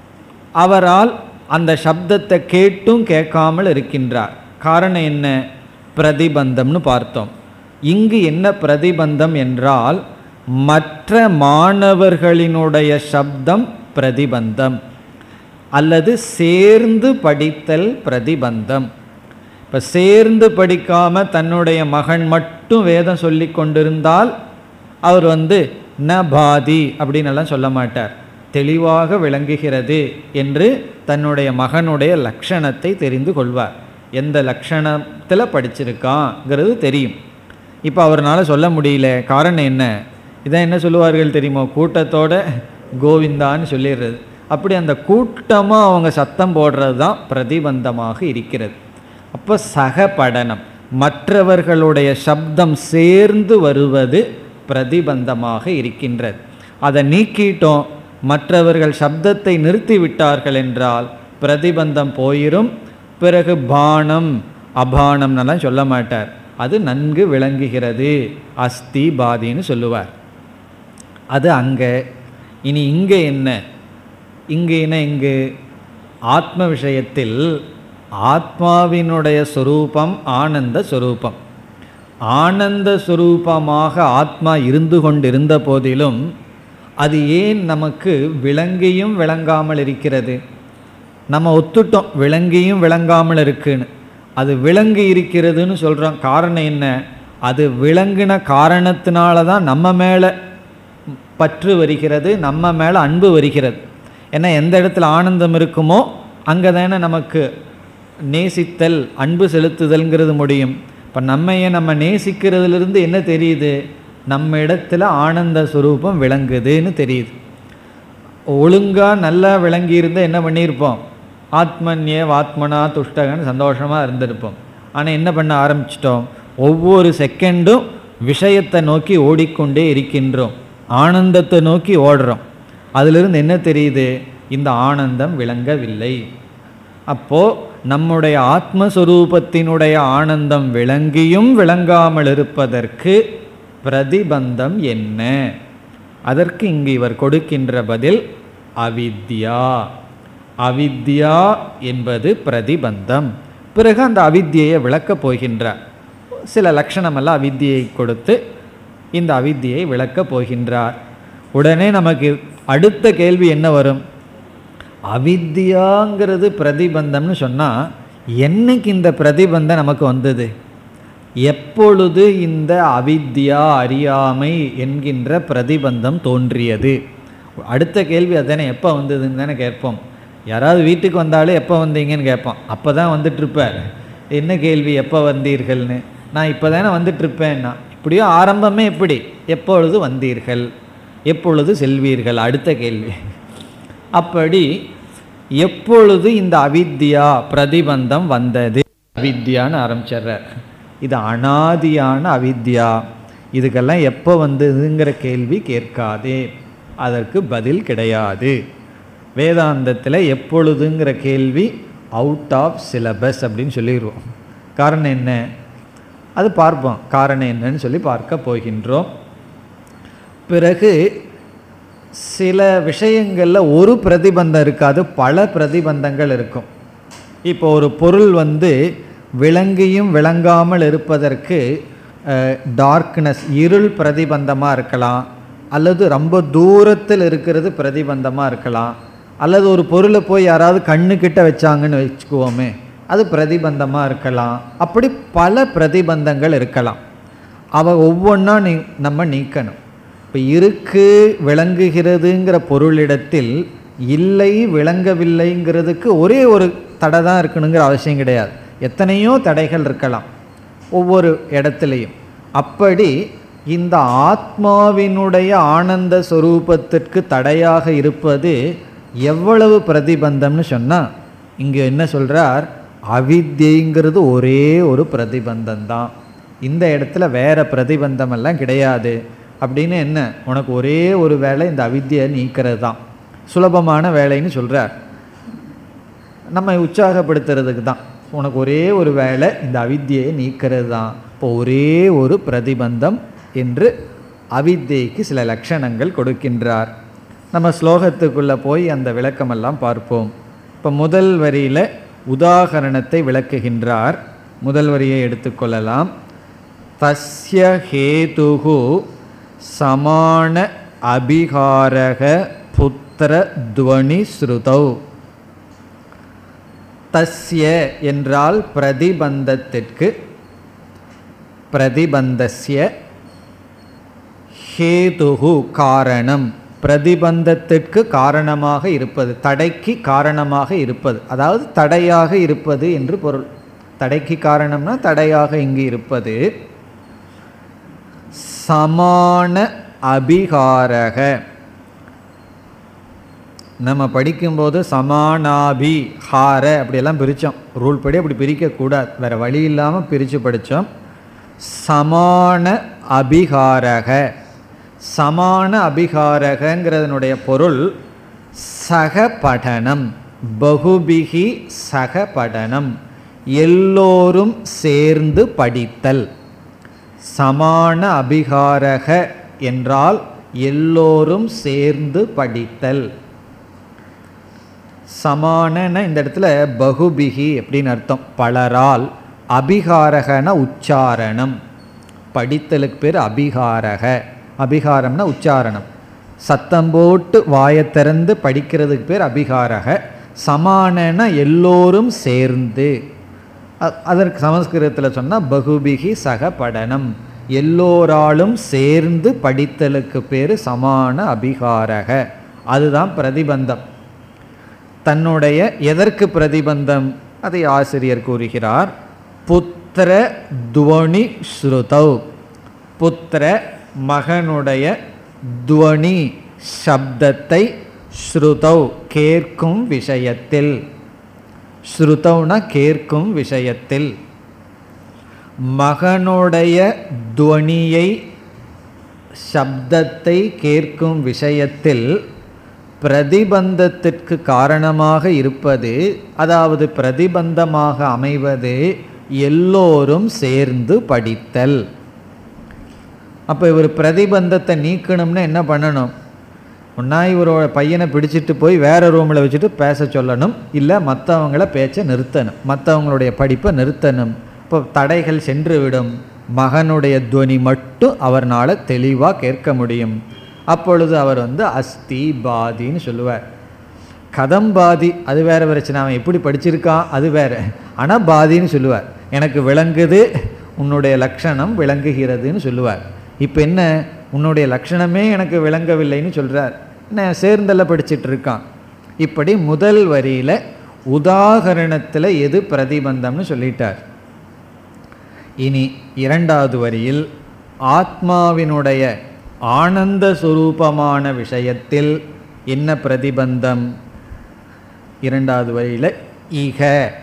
அவரால் அந்த சப்தத்தை கேட்டும் கேட்காமல் இருக்கின்றார் காரணம் என்ன பிரதிபந்தம்னு பார்த்தோம் இங்கு என்ன பிரதிபந்தம் என்றால் மற்ற மாணவர்களினுடைய சப்தம் பிரதிபந்தம் அல்லது சேர்ந்து படித்தல் பிரதிபந்தம் இப்போ சேர்ந்து படிக்காம தன்னுடைய மகன் மட்டும் வேதம் சொல்லி கொண்டிருந்தால் அவர் வந்து ந பாதி அப்படின்னு எல்லாம் சொல்ல மாட்டார் தெளிவாக விளங்குகிறது என்று தன்னுடைய மகனுடைய லட்சணத்தை தெரிந்து கொள்வார் எந்த லட்சணத்தில் படிச்சிருக்காங்கிறது தெரியும் இப்போ அவரால் சொல்ல முடியல காரணம் என்ன இதான் என்ன சொல்லுவார்கள் தெரியுமோ கூட்டத்தோட கோவிந்தான்னு சொல்லிடுறது அப்படி அந்த கூட்டமாக அவங்க சத்தம் போடுறது தான் பிரதிபந்தமாக இருக்கிறது அப்போ சக படனம் மற்றவர்களுடைய சப்தம் சேர்ந்து வருவது பிரதிபந்தமாக இருக்கின்றது அதை நீக்கிட்டோம் மற்றவர்கள் சப்தத்தை நிறுத்தி விட்டார்கள் என்றால் பிரதிபந்தம் போயிரும் பிறகு பானம் அபானம்னெல்லாம் சொல்ல மாட்டார் அது நன்கு விளங்குகிறது அஸ்தி பாதின்னு சொல்லுவார் அது அங்கே இனி இங்கே என்ன இங்கே என்ன இங்கு ஆத்ம விஷயத்தில் ஆத்மாவினுடைய சொரூபம் ஆனந்த சொரூபம் ஆனந்த சொரூபமாக ஆத்மா இருந்து கொண்டிருந்த போதிலும் அது ஏன் நமக்கு விளங்கியும் விளங்காமல் இருக்கிறது நம்ம ஒத்துட்டோம் விளங்கியும் விளங்காமல் இருக்குன்னு அது விளங்கி இருக்கிறதுன்னு சொல்கிறோம் காரணம் என்ன அது விளங்கின காரணத்தினால தான் நம்ம மேலே பற்று வருகிறது நம்ம மேலே அன்பு வருகிறது ஏன்னா எந்த இடத்துல ஆனந்தம் இருக்குமோ அங்கே தானே நமக்கு நேசித்தல் அன்பு செலுத்துதல்ங்கிறது முடியும் இப்போ நம்மையே நம்ம நேசிக்கிறதுலேருந்து என்ன தெரியுது நம்ம இடத்துல ஆனந்த சுரூபம் விளங்குதுன்னு தெரியுது ஒழுங்காக நல்லா விளங்கி இருந்தால் என்ன பண்ணியிருப்போம் ஆத்மன்யே வாத்மனா துஷ்டகன்னு சந்தோஷமாக இருந்திருப்போம் ஆனால் என்ன பண்ண ஆரம்பிச்சிட்டோம் ஒவ்வொரு செகண்டும் விஷயத்தை நோக்கி ஓடிக்கொண்டே இருக்கின்றோம் ஆனந்தத்தை நோக்கி ஓடுறோம் அதிலிருந்து என்ன தெரியுது இந்த ஆனந்தம் விளங்கவில்லை அப்போது நம்முடைய ஆத்மஸ்வரூபத்தினுடைய ஆனந்தம் விளங்கியும் விளங்காமல் இருப்பதற்கு பிரதிபந்தம் என்ன அதற்கு இங்கு இவர் கொடுக்கின்ற பதில் அவித்யா அவித்யா என்பது பிரதிபந்தம் பிறகு அந்த அவித்தியை விளக்கப் போகின்றார் சில லட்சணமெல்லாம் அவித்தியை கொடுத்து இந்த அவித்தியை விளக்கப் போகின்றார் உடனே நமக்கு அடுத்த கேள்வி என்ன வரும் அவித்யாங்கிறது பிரதிபந்தம்னு சொன்னால் என்னைக்கு இந்த பிரதிபந்தம் நமக்கு வந்தது எப்பொழுது இந்த அவித்யா அறியாமை என்கின்ற பிரதிபந்தம் தோன்றியது அடுத்த கேள்வி அதானே எப்போ வந்ததுன்னு தானே கேட்போம் யாராவது வீட்டுக்கு வந்தாலும் எப்போ வந்தீங்கன்னு கேட்போம் அப்போ தான் வந்துட்டுருப்பார் என்ன கேள்வி எப்போ வந்தீர்கள்னு நான் இப்போ தானே வந்துட்டுருப்பேன்னா இப்படியோ ஆரம்பமே எப்படி எப்பொழுது வந்தீர்கள் எப்பொழுது செல்வீர்கள் அடுத்த கேள்வி அப்படி எப்பொழுது இந்த அவித்யா பிரதிபந்தம் வந்தது அவித்யான்னு ஆரம்பிச்சிடுறார் இது அனாதியான அவித்யா இதுக்கெல்லாம் எப்போ வந்ததுங்கிற கேள்வி கேட்காதே அதற்கு பதில் கிடையாது வேதாந்தத்தில் எப்பொழுதுங்கிற கேள்வி அவுட் ஆஃப் சிலபஸ் அப்படின்னு சொல்லிடுவோம் காரணம் என்ன அது பார்ப்போம் காரணம் என்னன்னு சொல்லி பார்க்க போகின்றோம் பிறகு சில விஷயங்களில் ஒரு பிரதிபந்தம் இருக்காது பல பிரதிபந்தங்கள் இருக்கும் இப்போ ஒரு பொருள் வந்து விளங்கியும் விளங்காமல் இருப்பதற்கு டார்க்னஸ் இருள் பிரதிபந்தமாக இருக்கலாம் அல்லது ரொம்ப தூரத்தில் இருக்கிறது பிரதிபந்தமாக இருக்கலாம் அல்லது ஒரு பொருளை போய் யாராவது கண்ணுக்கிட்ட வச்சாங்கன்னு வச்சுக்குவோமே அது பிரதிபந்தமாக இருக்கலாம் அப்படி பல பிரதிபந்தங்கள் இருக்கலாம் அவ ஒவ்வொன்றா நீ நம்ம நீக்கணும் இப்போ இருக்கு விளங்குகிறதுங்கிற பொருளிடத்தில் இல்லை விளங்கவில்லைங்கிறதுக்கு ஒரே ஒரு தடை தான் இருக்கணுங்கிற அவசியம் கிடையாது எத்தனையோ தடைகள் இருக்கலாம் ஒவ்வொரு இடத்துலையும் அப்படி இந்த ஆத்மாவினுடைய ஆனந்த ஸ்வரூபத்திற்கு தடையாக இருப்பது எவ்வளவு பிரதிபந்தம்னு சொன்னால் இங்கே என்ன சொல்கிறார் அவித்யங்கிறது ஒரே ஒரு பிரதிபந்தம் தான் இந்த இடத்துல வேற பிரதிபந்தம் எல்லாம் கிடையாது அப்படின்னு என்ன உனக்கு ஒரே ஒரு வேலை இந்த அவித்தியை நீக்கிறது தான் சுலபமான வேலைன்னு சொல்கிறார் நம்ம உற்சாகப்படுத்துறதுக்கு தான் உனக்கு ஒரே ஒரு வேலை இந்த அவித்தியை நீக்கிறது தான் இப்போ ஒரே ஒரு பிரதிபந்தம் என்று அவித்தியைக்கு சில லட்சணங்கள் கொடுக்கின்றார் நம்ம ஸ்லோகத்துக்குள்ளே போய் அந்த விளக்கமெல்லாம் பார்ப்போம் இப்போ முதல் வரியில் உதாகரணத்தை விளக்குகின்றார் முதல் வரியை எடுத்துக்கொள்ளலாம் தஸ்ய ஹேதுகு சமான அபிகாரக புத்திர துவனி ஸ்ருதௌ தஸ்ய என்றால் பிரதிபந்தத்திற்கு பிரதிபந்தஸ்ய ஹேதுகு காரணம் பிரதிபந்தத்திற்கு காரணமாக இருப்பது தடைக்கு காரணமாக இருப்பது அதாவது தடையாக இருப்பது என்று பொருள் தடைக்கு காரணம்னா தடையாக இங்கு இருப்பது சமான அபிகாரக நம்ம படிக்கும்போது சமானாபி ஹார அப்படியெல்லாம் பிரித்தோம் ரூல் படி அப்படி பிரிக்கக்கூடாது வேறு வழி இல்லாமல் பிரித்து படித்தோம் சமான அபிகாரக சமான அபிகாரகங்கிறதனுடைய பொருள் சகபடனம் பகுபிகி சகபடனம் எல்லோரும் சேர்ந்து படித்தல் சமான அபிகாரக என்றால் எல்லோரும் சேர்ந்து படித்தல் சமானன இந்த இடத்துல பகுபிகி அப்படின்னு அர்த்தம் பலரால் அபிகாரகன உச்சாரணம் படித்தலுக்கு பேர் அபிகாரக அபிகாரம்னா உச்சாரணம் சத்தம் போட்டு வாயை திறந்து படிக்கிறதுக்கு பேர் அபிகாரக சமானன எல்லோரும் சேர்ந்து அ- அதற்கு சமஸ்கிருதத்தில் சொன்னால் பகுபிகி சக படனம் எல்லோராலும் சேர்ந்து படித்தலுக்கு பேர் சமான அபிகாரக அதுதான் பிரதிபந்தம் தன்னுடைய எதற்கு பிரதிபந்தம் அதை ஆசிரியர் கூறுகிறார் புத்திர துவனி ஸ்ருதௌ புத்திர மகனுடைய துவனி சப்தத்தை ஸ்ருதௌ கேட்கும் விஷயத்தில் ஸ்ருதௌனா கேட்கும் விஷயத்தில் மகனுடைய துவனியை சப்தத்தை கேட்கும் விஷயத்தில் பிரதிபந்தத்திற்கு காரணமாக இருப்பது அதாவது பிரதிபந்தமாக அமைவது எல்லோரும் சேர்ந்து படித்தல் அப்போ இவர் பிரதிபந்தத்தை நீக்கணும்னா என்ன பண்ணணும் ஒன்றா இவரோட பையனை பிடிச்சிட்டு போய் வேற ரூமில் வச்சுட்டு பேச சொல்லணும் இல்லை மற்றவங்கள பேச்சை நிறுத்தணும் மற்றவங்களுடைய படிப்பை நிறுத்தணும் இப்போ தடைகள் சென்று விடும் மகனுடைய துவனி மட்டும் அவர்னால் தெளிவாக கேட்க முடியும் அப்பொழுது அவர் வந்து அஸ்தி பாதின்னு சொல்லுவார் கதம் பாதி அது வேற பிரச்சனை அவன் எப்படி படிச்சிருக்கான் அது வேற ஆனால் பாதின்னு சொல்லுவார் எனக்கு விளங்குது உன்னுடைய லட்சணம் விளங்குகிறதுன்னு சொல்லுவார் இப்போ என்ன உன்னுடைய லட்சணமே எனக்கு விளங்கவில்லைன்னு சொல்கிறார் என்ன சேர்ந்தெல்லாம் படிச்சிட்டு இருக்கான் இப்படி முதல் வரியில் உதாகரணத்தில் எது பிரதிபந்தம்னு சொல்லிட்டார் இனி இரண்டாவது வரியில் ஆத்மாவினுடைய ஆனந்த சுரூபமான விஷயத்தில் என்ன பிரதிபந்தம் இரண்டாவது வரியில் இக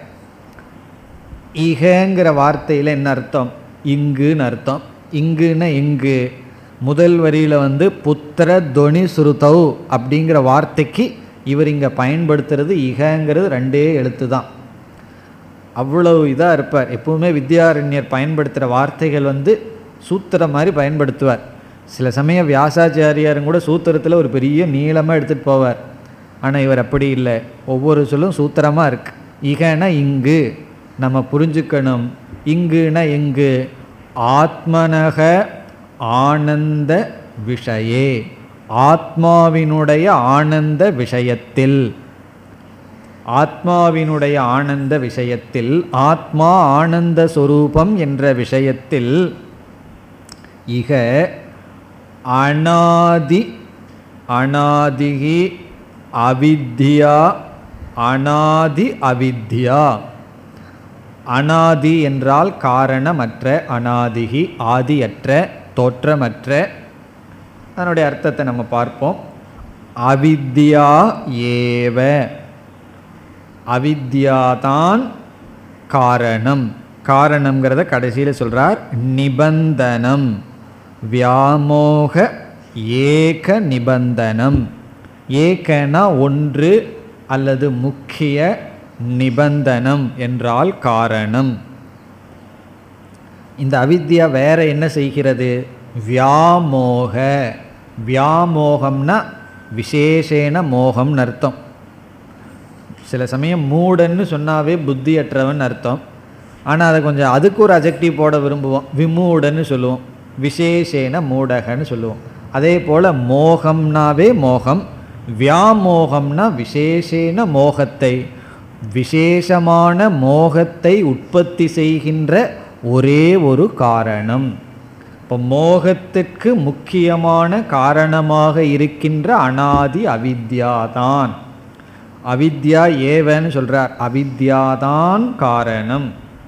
இகங்கிற வார்த்தையில் என்ன அர்த்தம் இங்குன்னு அர்த்தம் இங்குன்னா இங்கு முதல் வரியில் வந்து புத்திர தொனி சுருதௌ அப்படிங்கிற வார்த்தைக்கு இவர் இங்கே பயன்படுத்துறது இகங்கிறது ரெண்டே எழுத்து தான் அவ்வளவு இதாக இருப்பார் எப்பவுமே வித்யாரண்யர் பயன்படுத்துகிற வார்த்தைகள் வந்து சூத்திரம் மாதிரி பயன்படுத்துவார் சில சமயம் வியாசாச்சாரியாரும் கூட சூத்திரத்தில் ஒரு பெரிய நீளமாக எடுத்துகிட்டு போவார் ஆனால் இவர் அப்படி இல்லை ஒவ்வொரு சொல்லும் சூத்திரமாக இருக்கு இகனா இங்கு நம்ம புரிஞ்சுக்கணும் இங்குனா இங்கு ஆத்மனக ஆனந்த விஷயே ஆத்மாவினுடைய ஆனந்த விஷயத்தில் ஆத்மாவினுடைய ஆனந்த விஷயத்தில் ஆத்மா ஆனந்த சொரூபம் என்ற விஷயத்தில் இக அனாதி அனாதிகி அவித்யா அனாதி அவித்யா அனாதி என்றால் காரணமற்ற அனாதிகி ஆதியற்ற தோற்றமற்ற அதனுடைய அர்த்தத்தை நம்ம பார்ப்போம் அவித்யா ஏவ அவித்யாதான் காரணம் காரணம்ங்கிறத கடைசியில் சொல்கிறார் நிபந்தனம் வியாமோக ஏக நிபந்தனம் ஏகனா ஒன்று அல்லது முக்கிய நிபந்தனம் என்றால் காரணம் இந்த அவித்யா வேற என்ன செய்கிறது வியாமோக வியாமோகம்னா விசேஷேன மோகம்னு அர்த்தம் சில சமயம் மூடன்னு சொன்னாவே புத்தியற்றவன் அர்த்தம் ஆனால் அதை கொஞ்சம் அதுக்கு ஒரு அஜெக்டிவ் போட விரும்புவோம் விமூடன்னு சொல்லுவோம் விசேஷேன மூடகன்னு சொல்லுவோம் அதே போல் மோகம்னாவே மோகம் வியாமோகம்னா விசேஷேன மோகத்தை விசேஷமான மோகத்தை உற்பத்தி செய்கின்ற ஒரே ஒரு காரணம் இப்போ மோகத்திற்கு முக்கியமான காரணமாக இருக்கின்ற அனாதி அவித்யாதான் அவித்யா ஏவன்னு சொல்றார் அவித்யாதான் காரணம்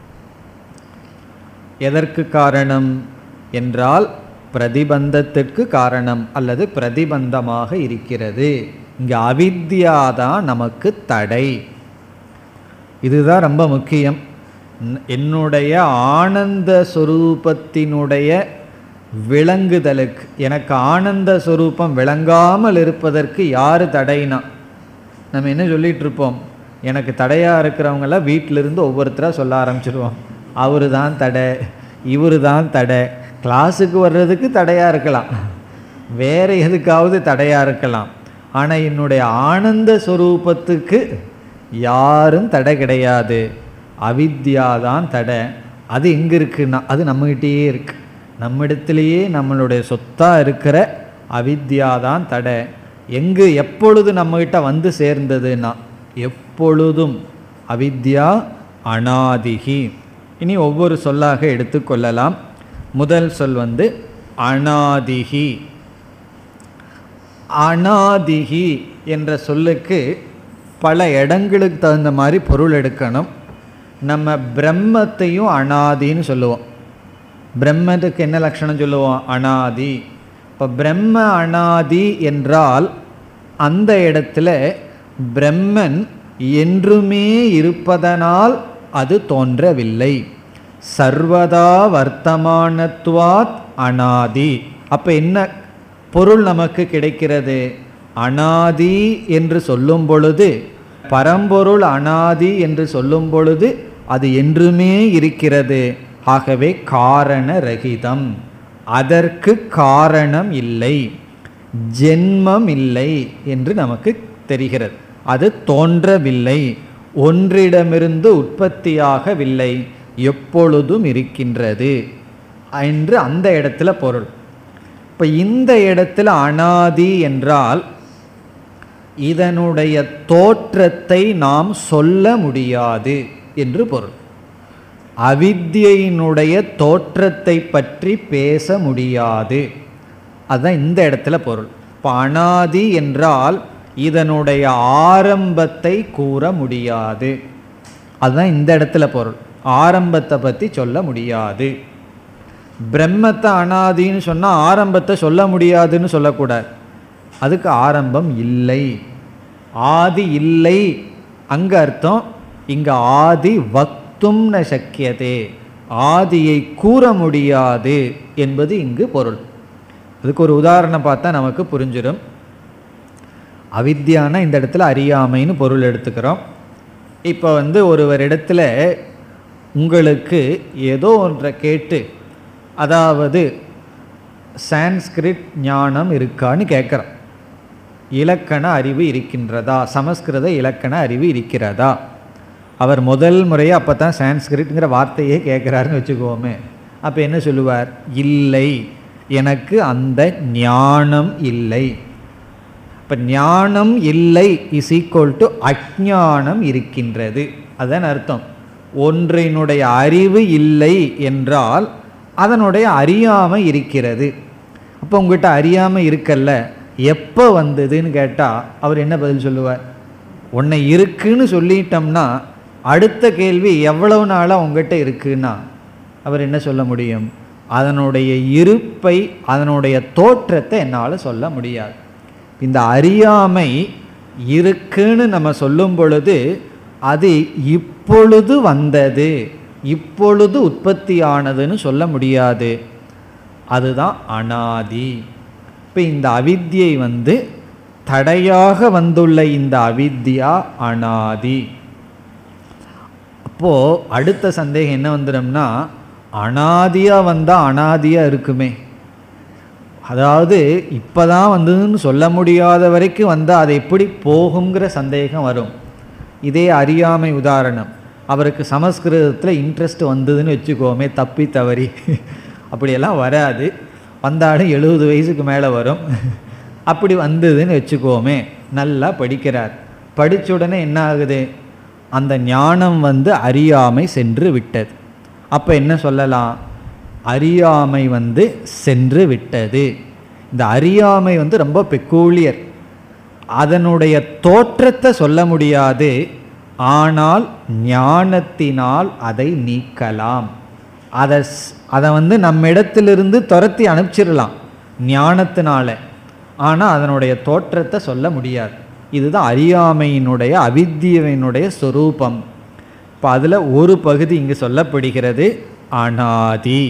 எதற்கு காரணம் என்றால் பிரதிபந்தத்திற்கு காரணம் அல்லது பிரதிபந்தமாக இருக்கிறது இங்கே அவித்யாதான் நமக்கு தடை இதுதான் ரொம்ப முக்கியம் ந- என்னுடைய ஆனந்த சொரூபத்தினுடைய விளங்குதலுக்கு எனக்கு ஆனந்த சொரூபம் விளங்காமல் இருப்பதற்கு யார் தடைனா நம்ம என்ன சொல்லிட்டு இருப்போம் எனக்கு தடையாக இருக்கிறவங்களாம் வீட்டிலிருந்து ஒவ்வொருத்தராக சொல்ல ஆரம்பிச்சிருவோம் அவரு தான் தடை இவரு தான் தடை கிளாஸுக்கு வர்றதுக்கு தடையாக இருக்கலாம் வேறு எதுக்காவது தடையாக இருக்கலாம் ஆனால் என்னுடைய ஆனந்த சொரூபத்துக்கு யாரும் தடை கிடையாது அவித்யா தான் தடை அது எங்கே இருக்குன்னா அது நம்மகிட்டயே இருக்கு நம்மிடத்திலேயே நம்மளுடைய சொத்தாக இருக்கிற அவித்யா தான் தடை எங்கு எப்பொழுது நம்மகிட்ட வந்து சேர்ந்ததுன்னா எப்பொழுதும் அவித்யா அனாதிகி இனி ஒவ்வொரு சொல்லாக எடுத்துக்கொள்ளலாம் முதல் சொல் வந்து அனாதிகி அனாதிகி என்ற சொல்லுக்கு பல இடங்களுக்கு தகுந்த மாதிரி பொருள் எடுக்கணும் நம்ம பிரம்மத்தையும் அனாதின்னு சொல்லுவோம் பிரம்மத்துக்கு என்ன லட்சணம் சொல்லுவோம் அனாதி இப்போ பிரம்ம அனாதி என்றால் அந்த இடத்துல பிரம்மன் என்றுமே இருப்பதனால் அது தோன்றவில்லை சர்வதா வர்த்தமானத்துவாத் அனாதி அப்போ என்ன பொருள் நமக்கு கிடைக்கிறது அனாதி என்று சொல்லும் பொழுது பரம்பொருள் அனாதி என்று சொல்லும் பொழுது அது என்றுமே இருக்கிறது ஆகவே காரண ரகிதம் அதற்கு காரணம் இல்லை ஜென்மம் இல்லை என்று நமக்கு தெரிகிறது அது தோன்றவில்லை ஒன்றிடமிருந்து உற்பத்தியாகவில்லை எப்பொழுதும் இருக்கின்றது என்று அந்த இடத்துல பொருள் அப்போ இந்த இடத்துல அனாதி என்றால் இதனுடைய தோற்றத்தை நாம் சொல்ல முடியாது என்று பொருள் அவித்தியினுடைய தோற்றத்தை பற்றி பேச முடியாது அதுதான் இந்த இடத்துல பொருள் இப்போ அனாதி என்றால் இதனுடைய ஆரம்பத்தை கூற முடியாது அதுதான் இந்த இடத்துல பொருள் ஆரம்பத்தை பற்றி சொல்ல முடியாது பிரம்மத்தை அனாதின்னு சொன்னால் ஆரம்பத்தை சொல்ல முடியாதுன்னு சொல்லக்கூடாது அதுக்கு ஆரம்பம் இல்லை ஆதி இல்லை அங்கே அர்த்தம் இங்கே ஆதி வக்தும் ந சக்கியதே ஆதியை கூற முடியாது என்பது இங்கு பொருள் அதுக்கு ஒரு உதாரணம் பார்த்தா நமக்கு புரிஞ்சிடும் அவித்யானா இந்த இடத்துல அறியாமைன்னு பொருள் எடுத்துக்கிறோம் இப்போ வந்து ஒருவர் இடத்துல உங்களுக்கு ஏதோ ஒன்றை கேட்டு அதாவது சான்ஸ்கிரிட் ஞானம் இருக்கான்னு கேட்குறோம் இலக்கண அறிவு இருக்கின்றதா சமஸ்கிருத இலக்கண அறிவு இருக்கிறதா அவர் முதல் முறையாக அப்போ தான் சான்ஸ்கிரிட்ங்கிற வார்த்தையே கேட்குறாருன்னு வச்சுக்கோமே அப்போ என்ன சொல்லுவார் இல்லை எனக்கு அந்த ஞானம் இல்லை இப்போ ஞானம் இல்லை இஸ் ஈக்குவல் டு அஜானம் இருக்கின்றது அதுதான் அர்த்தம் ஒன்றினுடைய அறிவு இல்லை என்றால் அதனுடைய அறியாமை இருக்கிறது அப்போ உங்ககிட்ட அறியாமை இருக்கல்ல எப்போ வந்ததுன்னு கேட்டால் அவர் என்ன பதில் சொல்லுவார் உன்னை இருக்குன்னு சொல்லிட்டோம்னா அடுத்த கேள்வி எவ்வளவு நாளாக உங்ககிட்ட இருக்குன்னா அவர் என்ன சொல்ல முடியும் அதனுடைய இருப்பை அதனுடைய தோற்றத்தை என்னால் சொல்ல முடியாது இந்த அறியாமை இருக்குன்னு நம்ம சொல்லும் பொழுது அது இப்பொழுது வந்தது இப்பொழுது உற்பத்தியானதுன்னு சொல்ல முடியாது அதுதான் அனாதி இப்போ இந்த அவித்யை வந்து தடையாக வந்துள்ள இந்த அவித்யா அனாதி அப்போது அடுத்த சந்தேகம் என்ன வந்துடும்னா அனாதியாக வந்தால் அனாதியாக இருக்குமே அதாவது இப்போ தான் வந்ததுன்னு சொல்ல முடியாத வரைக்கும் வந்தால் அது எப்படி போகுங்கிற சந்தேகம் வரும் இதே அறியாமை உதாரணம் அவருக்கு சமஸ்கிருதத்தில் இன்ட்ரெஸ்ட் வந்ததுன்னு வச்சுக்கோமே தப்பி தவறி அப்படியெல்லாம் வராது வந்தாலும் எழுபது வயசுக்கு மேலே வரும் அப்படி வந்ததுன்னு வச்சுக்கோமே நல்லா படிக்கிறார் படித்த உடனே என்ன ஆகுது அந்த ஞானம் வந்து அறியாமை சென்று விட்டது அப்போ என்ன சொல்லலாம் அறியாமை வந்து சென்று விட்டது இந்த அறியாமை வந்து ரொம்ப பெக்கூலியர் அதனுடைய தோற்றத்தை சொல்ல முடியாது ஆனால் ஞானத்தினால் அதை நீக்கலாம் அதை ஸ்- அதை வந்து நம்ம இடத்திலிருந்து துரத்தி அனுப்பிச்சிடலாம் ஞானத்தினால ஆனால் அதனுடைய தோற்றத்தை சொல்ல முடியாது இதுதான் அறியாமையினுடைய அவித்தியவினுடைய சொரூபம் இப்போ அதில் ஒரு பகுதி இங்கு சொல்லப்படுகிறது அனாதி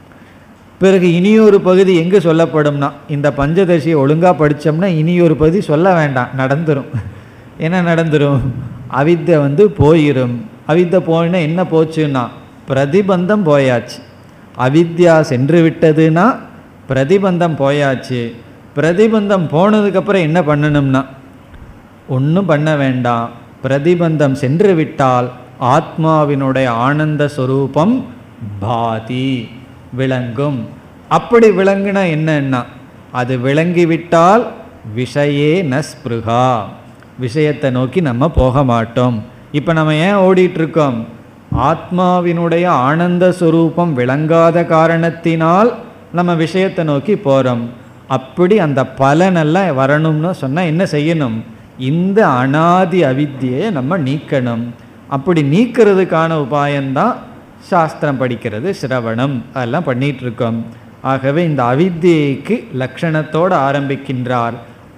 பிறகு இனியொரு பகுதி எங்கே சொல்லப்படும்னா இந்த பஞ்சதசியை ஒழுங்காக படித்தோம்னா இனியொரு பகுதி சொல்ல வேண்டாம் நடந்துரும் என்ன நடந்துரும் அவித்தை வந்து போயிரும் அவித்தை போயினா என்ன போச்சுன்னா பிரதிபந்தம் போயாச்சு அவித்யா சென்று விட்டதுன்னா பிரதிபந்தம் போயாச்சு பிரதிபந்தம் போனதுக்கப்புறம் என்ன பண்ணணும்னா ஒன்றும் பண்ண வேண்டாம் பிரதிபந்தம் சென்று விட்டால் ஆத்மாவினுடைய ஆனந்த சொரூபம் பாதி விளங்கும் அப்படி விளங்குனா என்னன்னா அது விளங்கிவிட்டால் விஷயே நஸ்பிருகா விஷயத்தை நோக்கி நம்ம போக மாட்டோம் இப்போ நம்ம ஏன் ஓடிட்டு இருக்கோம் ஆத்மாவினுடைய ஆனந்த சொரூபம் விளங்காத காரணத்தினால் நம்ம விஷயத்தை நோக்கி போகிறோம் அப்படி அந்த பலனெல்லாம் வரணும்னு சொன்னால் என்ன செய்யணும் இந்த அனாதி அவித்தியை நம்ம நீக்கணும் அப்படி நீக்கிறதுக்கான உபாயம்தான் சாஸ்திரம் படிக்கிறது சிரவணம் அதெல்லாம் பண்ணிட்டு இருக்கோம் ஆகவே இந்த அவித்தியைக்கு லட்சணத்தோடு ஆரம்பிக்கின்றார்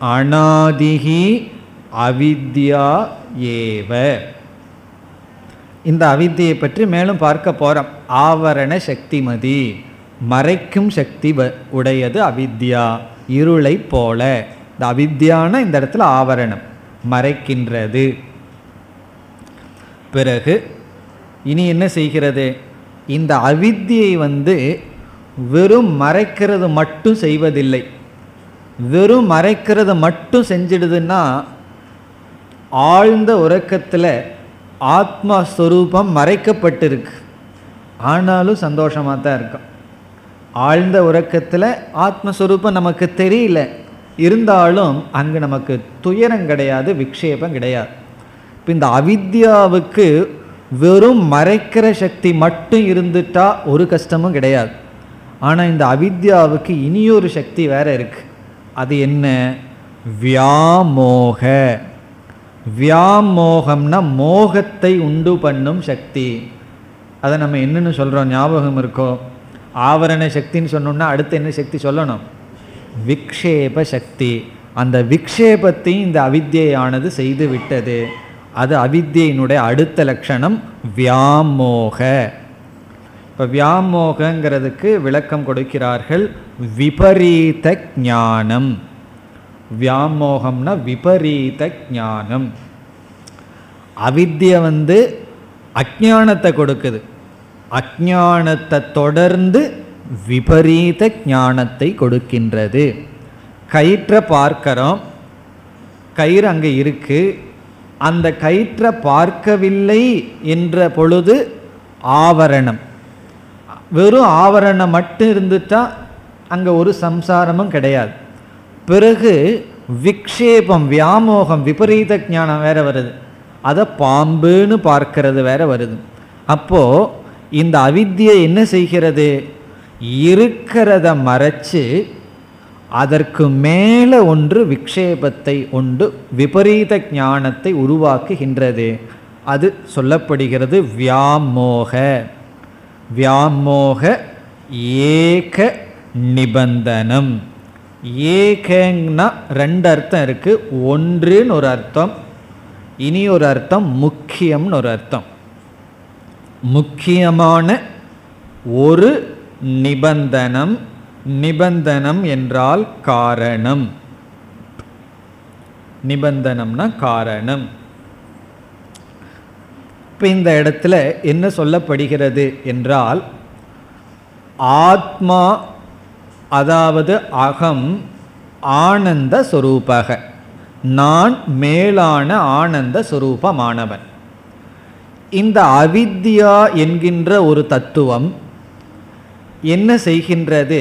அனாதிகி அவித்யா ஏவ இந்த அவித்தியை பற்றி மேலும் பார்க்க போகிறோம் ஆவரண சக்திமதி மறைக்கும் சக்தி வ- உடையது அவித்யா இருளை போல இந்த அவித்யான இந்த இடத்துல ஆவரணம் மறைக்கின்றது பிறகு இனி என்ன செய்கிறது இந்த அவித்தியை வந்து வெறும் மறைக்கிறது மட்டும் செய்வதில்லை வெறும் மறைக்கிறது மட்டும் செஞ்சிடுதுன்னா ஆழ்ந்த உறக்கத்தில் ஆத்மா ஸ்வரூபம் மறைக்கப்பட்டிருக்கு ஆனாலும் சந்தோஷமாக தான் இருக்கும் ஆழ்ந்த உறக்கத்தில் ஆத்மஸ்வரூபம் நமக்கு தெரியல இருந்தாலும் அங்கு நமக்கு துயரம் கிடையாது விக்ஷேபம் கிடையாது இப்போ இந்த அவித்யாவுக்கு வெறும் மறைக்கிற சக்தி மட்டும் இருந்துட்டா ஒரு கஷ்டமும் கிடையாது ஆனால் இந்த அவித்யாவுக்கு இனியொரு சக்தி வேற இருக்கு அது என்ன வியாமோக வியாமோகம்னா மோகத்தை உண்டு பண்ணும் சக்தி அதை நம்ம என்னன்னு சொல்கிறோம் ஞாபகம் இருக்கோ ஆவரண சக்தின்னு சொன்னோம்னா அடுத்து என்ன சக்தி சொல்லணும் விக்ஷேப சக்தி அந்த விக்ஷேபத்தையும் இந்த அவித்யானது செய்து விட்டது அது அவித்யினுடைய அடுத்த லட்சணம் வியாமோக இப்போ வியாமோகங்கிறதுக்கு விளக்கம் கொடுக்கிறார்கள் விபரீத ஞானம் வியாமோகம்னா விபரீத ஞானம் அவித்யை வந்து அஜானத்தை கொடுக்குது அஜானத்தை தொடர்ந்து விபரீத ஞானத்தை கொடுக்கின்றது கயிற்றை பார்க்கிறோம் கயிறு அங்கே இருக்கு அந்த கயிற்றை பார்க்கவில்லை என்ற பொழுது ஆவரணம் வெறும் ஆவரணம் மட்டும் இருந்துட்டா அங்கே ஒரு சம்சாரமும் கிடையாது பிறகு விக்ஷேபம் வியாமோகம் விபரீத ஞானம் வேற வருது அதை பாம்புன்னு பார்க்கிறது வேற வருது அப்போ இந்த அவித்யை என்ன செய்கிறது இருக்கிறத மறைச்சு அதற்கு மேலே ஒன்று விக்ஷேபத்தை உண்டு விபரீத ஞானத்தை உருவாக்குகின்றது அது சொல்லப்படுகிறது வியாமோக வியாமோக ஏக நிபந்தனம் ஏகன்னா ரெண்டு அர்த்தம் இருக்கு ஒன்றுன்னு ஒரு அர்த்தம் இனி ஒரு அர்த்தம் முக்கியம்னு ஒரு அர்த்தம் முக்கியமான ஒரு நிபந்தனம் நிபந்தனம் என்றால் காரணம் நிபந்தனம்னா காரணம் இப்போ இந்த இடத்துல என்ன சொல்லப்படுகிறது என்றால் ஆத்மா அதாவது அகம் ஆனந்த சொரூபக நான் மேலான ஆனந்த சொரூபமானவன் இந்த அவித்யா என்கின்ற ஒரு தத்துவம் என்ன செய்கின்றது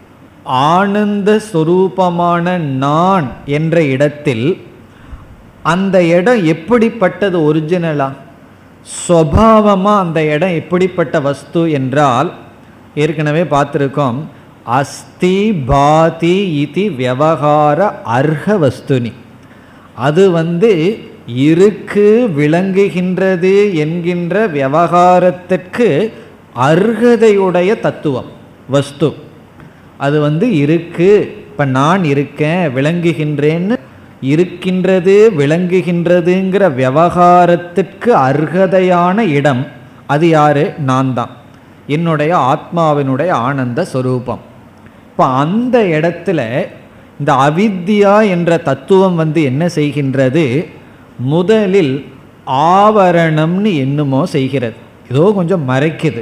ஆனந்த சொரூபமான நான் என்ற இடத்தில் அந்த இடம் எப்படிப்பட்டது ஒரிஜினலா ஸ்வபாவமாக அந்த இடம் எப்படிப்பட்ட வஸ்து என்றால் ஏற்கனவே பார்த்துருக்கோம் அஸ்தி பாதி இதி விவகார அர்ஹ வஸ்துனி அது வந்து இருக்கு விளங்குகின்றது என்கின்ற விவகாரத்திற்கு அர்ஹதையுடைய தத்துவம் வஸ்து அது வந்து இருக்கு இப்போ நான் இருக்கேன் விளங்குகின்றேன்னு இருக்கின்றது விளங்குகின்றதுங்கிற விவகாரத்திற்கு அர்ஹதையான இடம் அது யாரு நான் தான் என்னுடைய ஆத்மாவினுடைய ஆனந்த சொரூபம் இப்போ அந்த இடத்துல இந்த அவித்யா என்ற தத்துவம் வந்து என்ன செய்கின்றது முதலில் ஆவரணம்னு என்னமோ செய்கிறது ஏதோ கொஞ்சம் மறைக்குது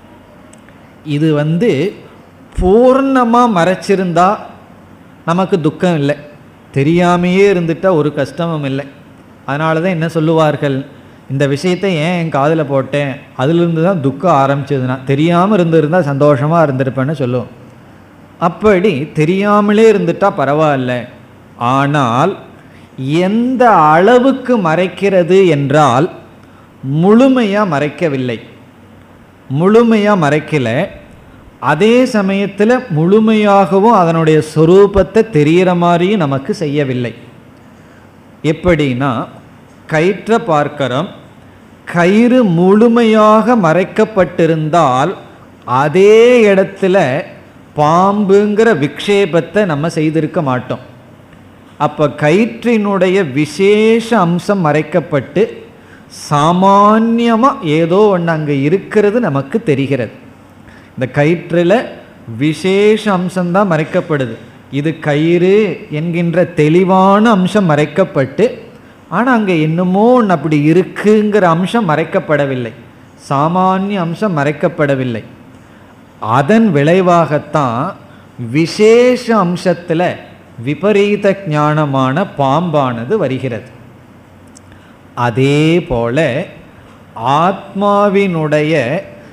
இது வந்து பூர்ணமாக மறைச்சிருந்தா நமக்கு துக்கம் இல்லை தெரியாமையே இருந்துட்டால் ஒரு கஷ்டமும் இல்லை அதனால தான் என்ன சொல்லுவார்கள் இந்த விஷயத்தை ஏன் என் காதில் போட்டேன் அதிலிருந்து தான் துக்கம் ஆரம்பிச்சதுன்னா தெரியாமல் இருந்திருந்தால் சந்தோஷமாக இருந்திருப்பேன்னு சொல்லுவோம் அப்படி தெரியாமலே இருந்துட்டா பரவாயில்ல ஆனால் எந்த அளவுக்கு மறைக்கிறது என்றால் முழுமையாக மறைக்கவில்லை முழுமையாக மறைக்கல அதே சமயத்தில் முழுமையாகவும் அதனுடைய சொரூபத்தை தெரிகிற மாதிரியும் நமக்கு செய்யவில்லை எப்படின்னா கயிற்றை பார்க்கிறோம் கயிறு முழுமையாக மறைக்கப்பட்டிருந்தால் அதே இடத்துல பாம்புங்கிற விக்ஷேபத்தை நம்ம செய்திருக்க மாட்டோம் அப்போ கயிற்றினுடைய விசேஷ அம்சம் மறைக்கப்பட்டு சாமான்யமாக ஏதோ ஒன்று அங்கே இருக்கிறது நமக்கு தெரிகிறது இந்த கயிற்றில் விசேஷ அம்சம்தான் மறைக்கப்படுது இது கயிறு என்கின்ற தெளிவான அம்சம் மறைக்கப்பட்டு ஆனால் அங்கே என்னமோ ஒன்று அப்படி இருக்குங்கிற அம்சம் மறைக்கப்படவில்லை சாமானிய அம்சம் மறைக்கப்படவில்லை அதன் விளைவாகத்தான் விசேஷ அம்சத்தில் விபரீத ஞானமான பாம்பானது வருகிறது அதே போல ஆத்மாவினுடைய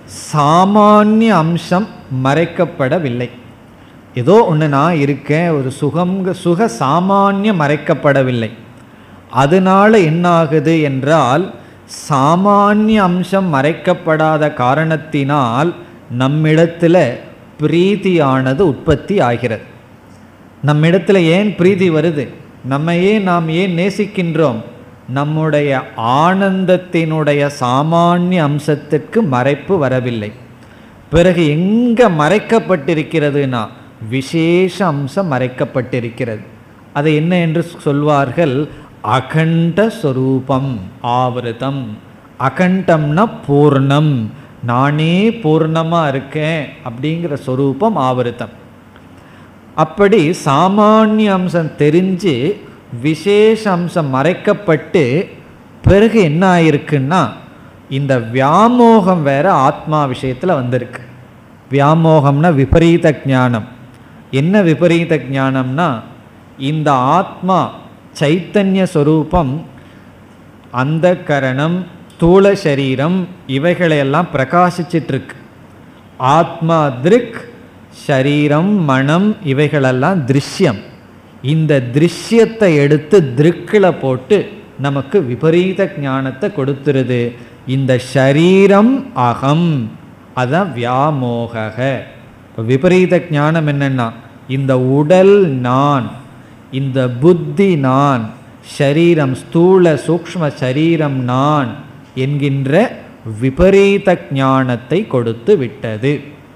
சாமானிய அம்சம் மறைக்கப்படவில்லை ஏதோ ஒன்று நான் இருக்கேன் ஒரு சுகம் சுக சாமானியம் மறைக்கப்படவில்லை அதனால என்ன ஆகுது என்றால் சாமானிய அம்சம் மறைக்கப்படாத காரணத்தினால் நம்மிடத்தில் பிரீதியானது உற்பத்தி ஆகிறது நம்மிடத்தில் ஏன் பிரீதி வருது நம்மையே நாம் ஏன் நேசிக்கின்றோம் நம்முடைய ஆனந்தத்தினுடைய சாமானிய அம்சத்திற்கு மறைப்பு வரவில்லை பிறகு எங்கே மறைக்கப்பட்டிருக்கிறதுனா விசேஷ அம்சம் மறைக்கப்பட்டிருக்கிறது அதை என்ன என்று சொல்வார்கள் அகண்ட சொரூபம் ஆவிரதம் அகண்டம்னா பூர்ணம் நானே பூர்ணமாக இருக்கேன் அப்படிங்கிற சொரூபம் ஆவிரதம் அப்படி சாமானிய அம்சம் தெரிஞ்சு விசேஷ அம்சம் மறைக்கப்பட்டு பிறகு என்ன ஆயிருக்குன்னா இந்த வியாமோகம் வேற ஆத்மா விஷயத்தில் வந்திருக்கு வியாமோகம்னா விபரீத ஞானம் என்ன விபரீத ஞானம்னா இந்த ஆத்மா சைத்தன்ய சொரூபம் அந்த கரணம் ஸ்தூல சரீரம் இவைகளையெல்லாம் பிரகாசிச்சிட்ருக்கு ஆத்மா திருக் ஷரீரம் மனம் இவைகளெல்லாம் திருஷ்யம் இந்த திருஷ்யத்தை எடுத்து திருக்கில் போட்டு நமக்கு விபரீத ஞானத்தை கொடுத்துருது இந்த ஷரீரம் அகம் அதான் வியாமோக இப்போ விபரீத ஞானம் என்னன்னா இந்த உடல் நான் இந்த புத்தி நான் ஷரீரம் ஸ்தூல சூக்ஷ்ம சரீரம் நான் என்கின்ற விபரீத ஞானத்தை கொடுத்து விட்டது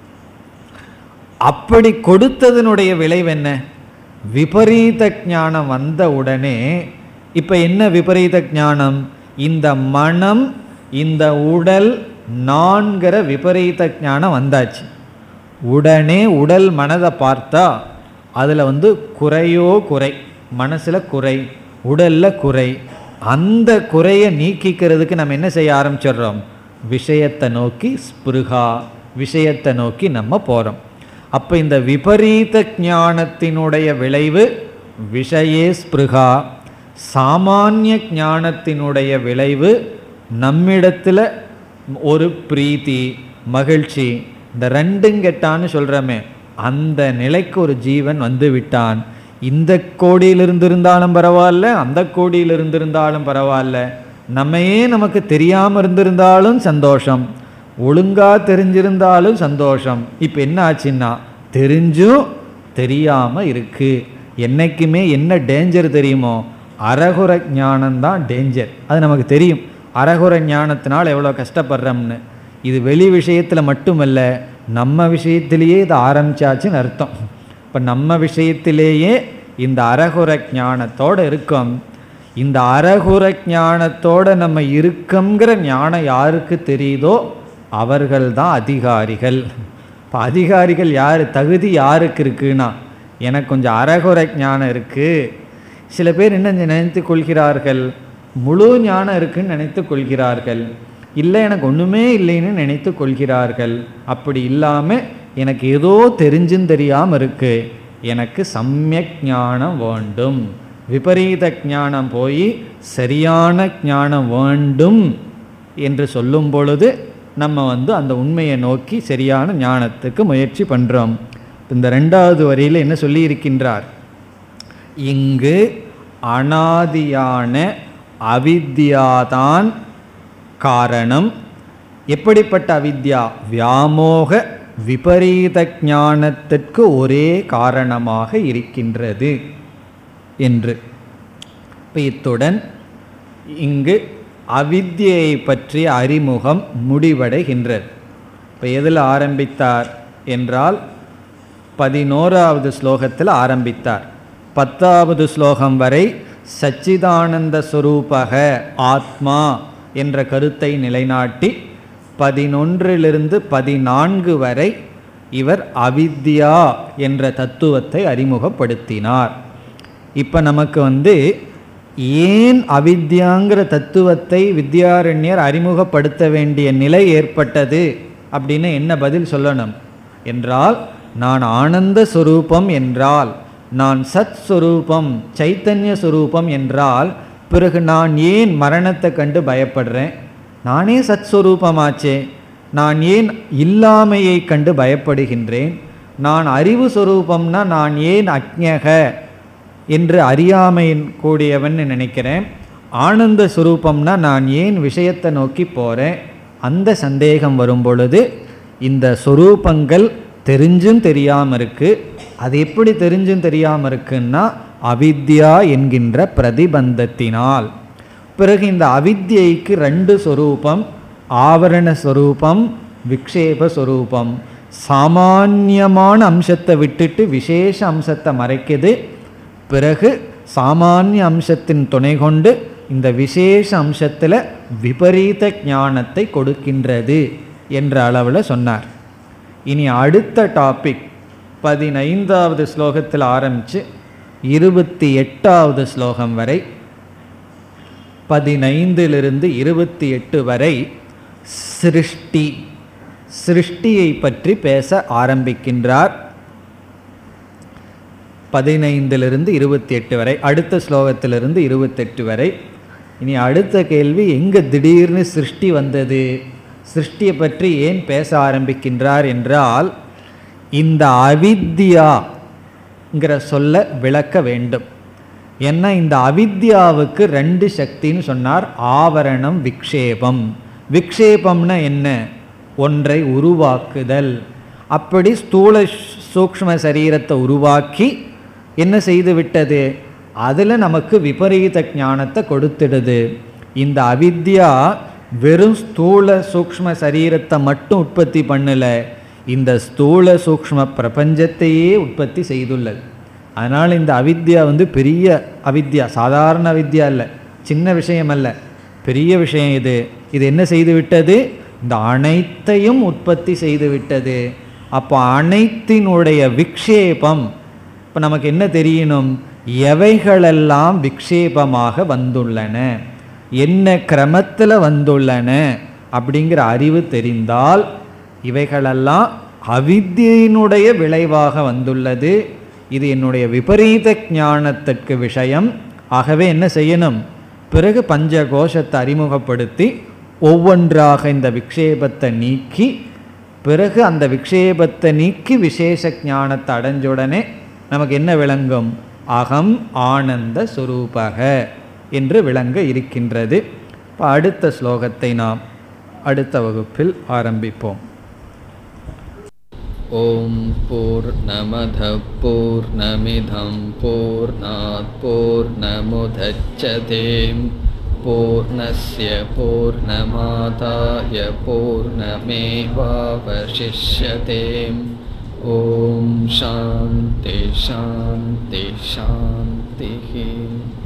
அப்படி கொடுத்ததனுடைய விளைவு என்ன விபரீத ஞானம் வந்த உடனே இப்போ என்ன விபரீத ஞானம் இந்த மனம் இந்த உடல் நான்கிற விபரீத ஞானம் வந்தாச்சு உடனே உடல் மனதை பார்த்தா அதில் வந்து குறையோ குறை மனசில் குறை உடலில் குறை அந்த குறையை நீக்கிக்கிறதுக்கு நம்ம என்ன செய்ய ஆரம்பிச்சிடுறோம் விஷயத்தை நோக்கி ஸ்பிருகா விஷயத்தை நோக்கி நம்ம போகிறோம் அப்போ இந்த விபரீத ஞானத்தினுடைய விளைவு விஷயே ஸ்பிருகா சாமானிய ஞானத்தினுடைய விளைவு நம்மிடத்தில் ஒரு பிரீத்தி மகிழ்ச்சி இந்த ரெண்டும் கெட்டான்னு சொல்கிறோமே அந்த நிலைக்கு ஒரு ஜீவன் வந்து விட்டான் இந்த கோடியில் இருந்திருந்தாலும் பரவாயில்ல அந்த கோடியில் இருந்திருந்தாலும் பரவாயில்ல நம்மையே நமக்கு தெரியாமல் இருந்திருந்தாலும் சந்தோஷம் ஒழுங்காக தெரிஞ்சிருந்தாலும் சந்தோஷம் இப்போ என்ன ஆச்சுன்னா தெரிஞ்சும் தெரியாமல் இருக்குது என்னைக்குமே என்ன டேஞ்சர் தெரியுமோ அரகுர ஞானம்தான் டேஞ்சர் அது நமக்கு தெரியும் அரகுர ஞானத்தினால் எவ்வளோ கஷ்டப்படுறோம்னு இது வெளி விஷயத்தில் மட்டுமல்ல நம்ம விஷயத்திலேயே இது ஆரம்பிச்சாச்சுன்னு அர்த்தம் இப்போ நம்ம விஷயத்திலேயே இந்த அரகுர ஞானத்தோடு இருக்கோம் இந்த அரகுர ஞானத்தோடு நம்ம இருக்கங்கிற ஞானம் யாருக்கு தெரியுதோ அவர்கள் தான் அதிகாரிகள் இப்போ அதிகாரிகள் யார் தகுதி யாருக்கு இருக்குன்னா எனக்கு கொஞ்சம் அரகுர ஞானம் இருக்குது சில பேர் என்ன நினைத்து கொள்கிறார்கள் முழு ஞானம் இருக்குன்னு நினைத்து கொள்கிறார்கள் இல்லை எனக்கு ஒன்றுமே இல்லைன்னு நினைத்து கொள்கிறார்கள் அப்படி இல்லாமல் எனக்கு ஏதோ தெரிஞ்சும் தெரியாமல் இருக்கு எனக்கு சமயக் ஞானம் வேண்டும் விபரீத ஞானம் போய் சரியான ஞானம் வேண்டும் என்று சொல்லும் பொழுது நம்ம வந்து அந்த உண்மையை நோக்கி சரியான ஞானத்துக்கு முயற்சி பண்ணுறோம் இந்த ரெண்டாவது வரியில் என்ன சொல்லியிருக்கின்றார் இங்கு அனாதியான அவித்யாதான் காரணம் எப்படிப்பட்ட அவித்யா வியாமோக விபரீத ஞானத்திற்கு ஒரே காரணமாக இருக்கின்றது என்று இப்போ இத்துடன் இங்கு அவித்யை பற்றிய அறிமுகம் முடிவடைகின்றது இப்போ எதில் ஆரம்பித்தார் என்றால் பதினோராவது ஸ்லோகத்தில் ஆரம்பித்தார் பத்தாவது ஸ்லோகம் வரை சச்சிதானந்த சுரூபக ஆத்மா என்ற கருத்தை நிலைநாட்டி பதினொன்றிலிருந்து பதினான்கு வரை இவர் அவித்யா என்ற தத்துவத்தை அறிமுகப்படுத்தினார் இப்போ நமக்கு வந்து ஏன் அவித்யாங்கிற தத்துவத்தை வித்யாரண்யர் அறிமுகப்படுத்த வேண்டிய நிலை ஏற்பட்டது அப்படின்னு என்ன பதில் சொல்லணும் என்றால் நான் ஆனந்த சுரூபம் என்றால் நான் சத் சுரூபம் சைத்தன்ய சுரூபம் என்றால் பிறகு நான் ஏன் மரணத்தை கண்டு பயப்படுறேன் நானே சத் சுரூபமாச்சே நான் ஏன் இல்லாமையை கண்டு பயப்படுகின்றேன் நான் அறிவு சொரூபம்னா நான் ஏன் அக்ஞக என்று அறியாமையின் கூடியவன் நினைக்கிறேன் ஆனந்த சுரூபம்னா நான் ஏன் விஷயத்தை நோக்கி போகிறேன் அந்த சந்தேகம் வரும் பொழுது இந்த சொரூபங்கள் தெரிஞ்சும் தெரியாமல் இருக்கு அது எப்படி தெரிஞ்சும் தெரியாமல் இருக்குன்னா அவித்யா என்கின்ற பிரதிபந்தத்தினால் பிறகு இந்த அவித்யைக்கு ரெண்டு சொரூபம் ஆவரண சொரூபம் விக்ஷேப சொரூபம் சாமான்யமான அம்சத்தை விட்டுட்டு விசேஷ அம்சத்தை மறைக்குது பிறகு சாமானிய அம்சத்தின் துணை கொண்டு இந்த விசேஷ அம்சத்தில் விபரீத ஞானத்தை கொடுக்கின்றது என்ற அளவில் சொன்னார் இனி அடுத்த டாபிக் பதினைந்தாவது ஸ்லோகத்தில் ஆரம்பித்து இருபத்தி எட்டாவது ஸ்லோகம் வரை பதினைந்திலிருந்து இருபத்தி எட்டு வரை சிருஷ்டி சிருஷ்டியை பற்றி பேச ஆரம்பிக்கின்றார் பதினைந்திலிருந்து இருபத்தி எட்டு வரை அடுத்த ஸ்லோகத்திலிருந்து இருபத்தெட்டு வரை இனி அடுத்த கேள்வி எங்கே திடீர்னு சிருஷ்டி வந்தது சிருஷ்டியை பற்றி ஏன் பேச ஆரம்பிக்கின்றார் என்றால் இந்த அவித்யாங்கிற சொல்ல விளக்க வேண்டும் ஏன்னா இந்த அவித்யாவுக்கு ரெண்டு சக்தின்னு சொன்னார் ஆவரணம் விக்ஷேபம் விக்ஷேபம்னா என்ன ஒன்றை உருவாக்குதல் அப்படி ஸ்தூல சூக்ஷ்ம சரீரத்தை உருவாக்கி என்ன செய்து விட்டது அதில் நமக்கு விபரீத ஞானத்தை கொடுத்துடுது இந்த அவித்யா வெறும் ஸ்தூல சூக்ஷ்ம சரீரத்தை மட்டும் உற்பத்தி பண்ணல இந்த ஸ்தூல சூக்ஷ்ம பிரபஞ்சத்தையே உற்பத்தி செய்துள்ளது அதனால் இந்த அவித்யா வந்து பெரிய அவித்யா சாதாரண அவித்யா இல்லை சின்ன விஷயம் அல்ல பெரிய விஷயம் இது இது என்ன செய்து விட்டது இந்த அனைத்தையும் உற்பத்தி செய்து விட்டது அப்போ அனைத்தினுடைய விக்ஷேபம் இப்போ நமக்கு என்ன தெரியணும் எவைகளெல்லாம் விக்ஷேபமாக வந்துள்ளன என்ன கிரமத்தில் வந்துள்ளன அப்படிங்கிற அறிவு தெரிந்தால் இவைகளெல்லாம் அவித்தியினுடைய விளைவாக வந்துள்ளது இது என்னுடைய விபரீத ஞானத்திற்கு விஷயம் ஆகவே என்ன செய்யணும் பிறகு பஞ்ச கோஷத்தை அறிமுகப்படுத்தி ஒவ்வொன்றாக இந்த விக்ஷேபத்தை நீக்கி பிறகு அந்த விக்ஷேபத்தை நீக்கி விசேஷ ஞானத்தை அடைஞ்சுடனே நமக்கு என்ன விளங்கும் அகம் ஆனந்த சுரூபக என்று விளங்க இருக்கின்றது இப்போ அடுத்த ஸ்லோகத்தை நாம் அடுத்த வகுப்பில் ஆரம்பிப்போம் ॐ पूर्णमधः पूर्णमिधं पूर्णात् पूर्णमुदच्छते पूर्णस्य पूर्णमादाय पूर्णमेवावशिष्यते ॐ शान्ति शान्ति शान्तिः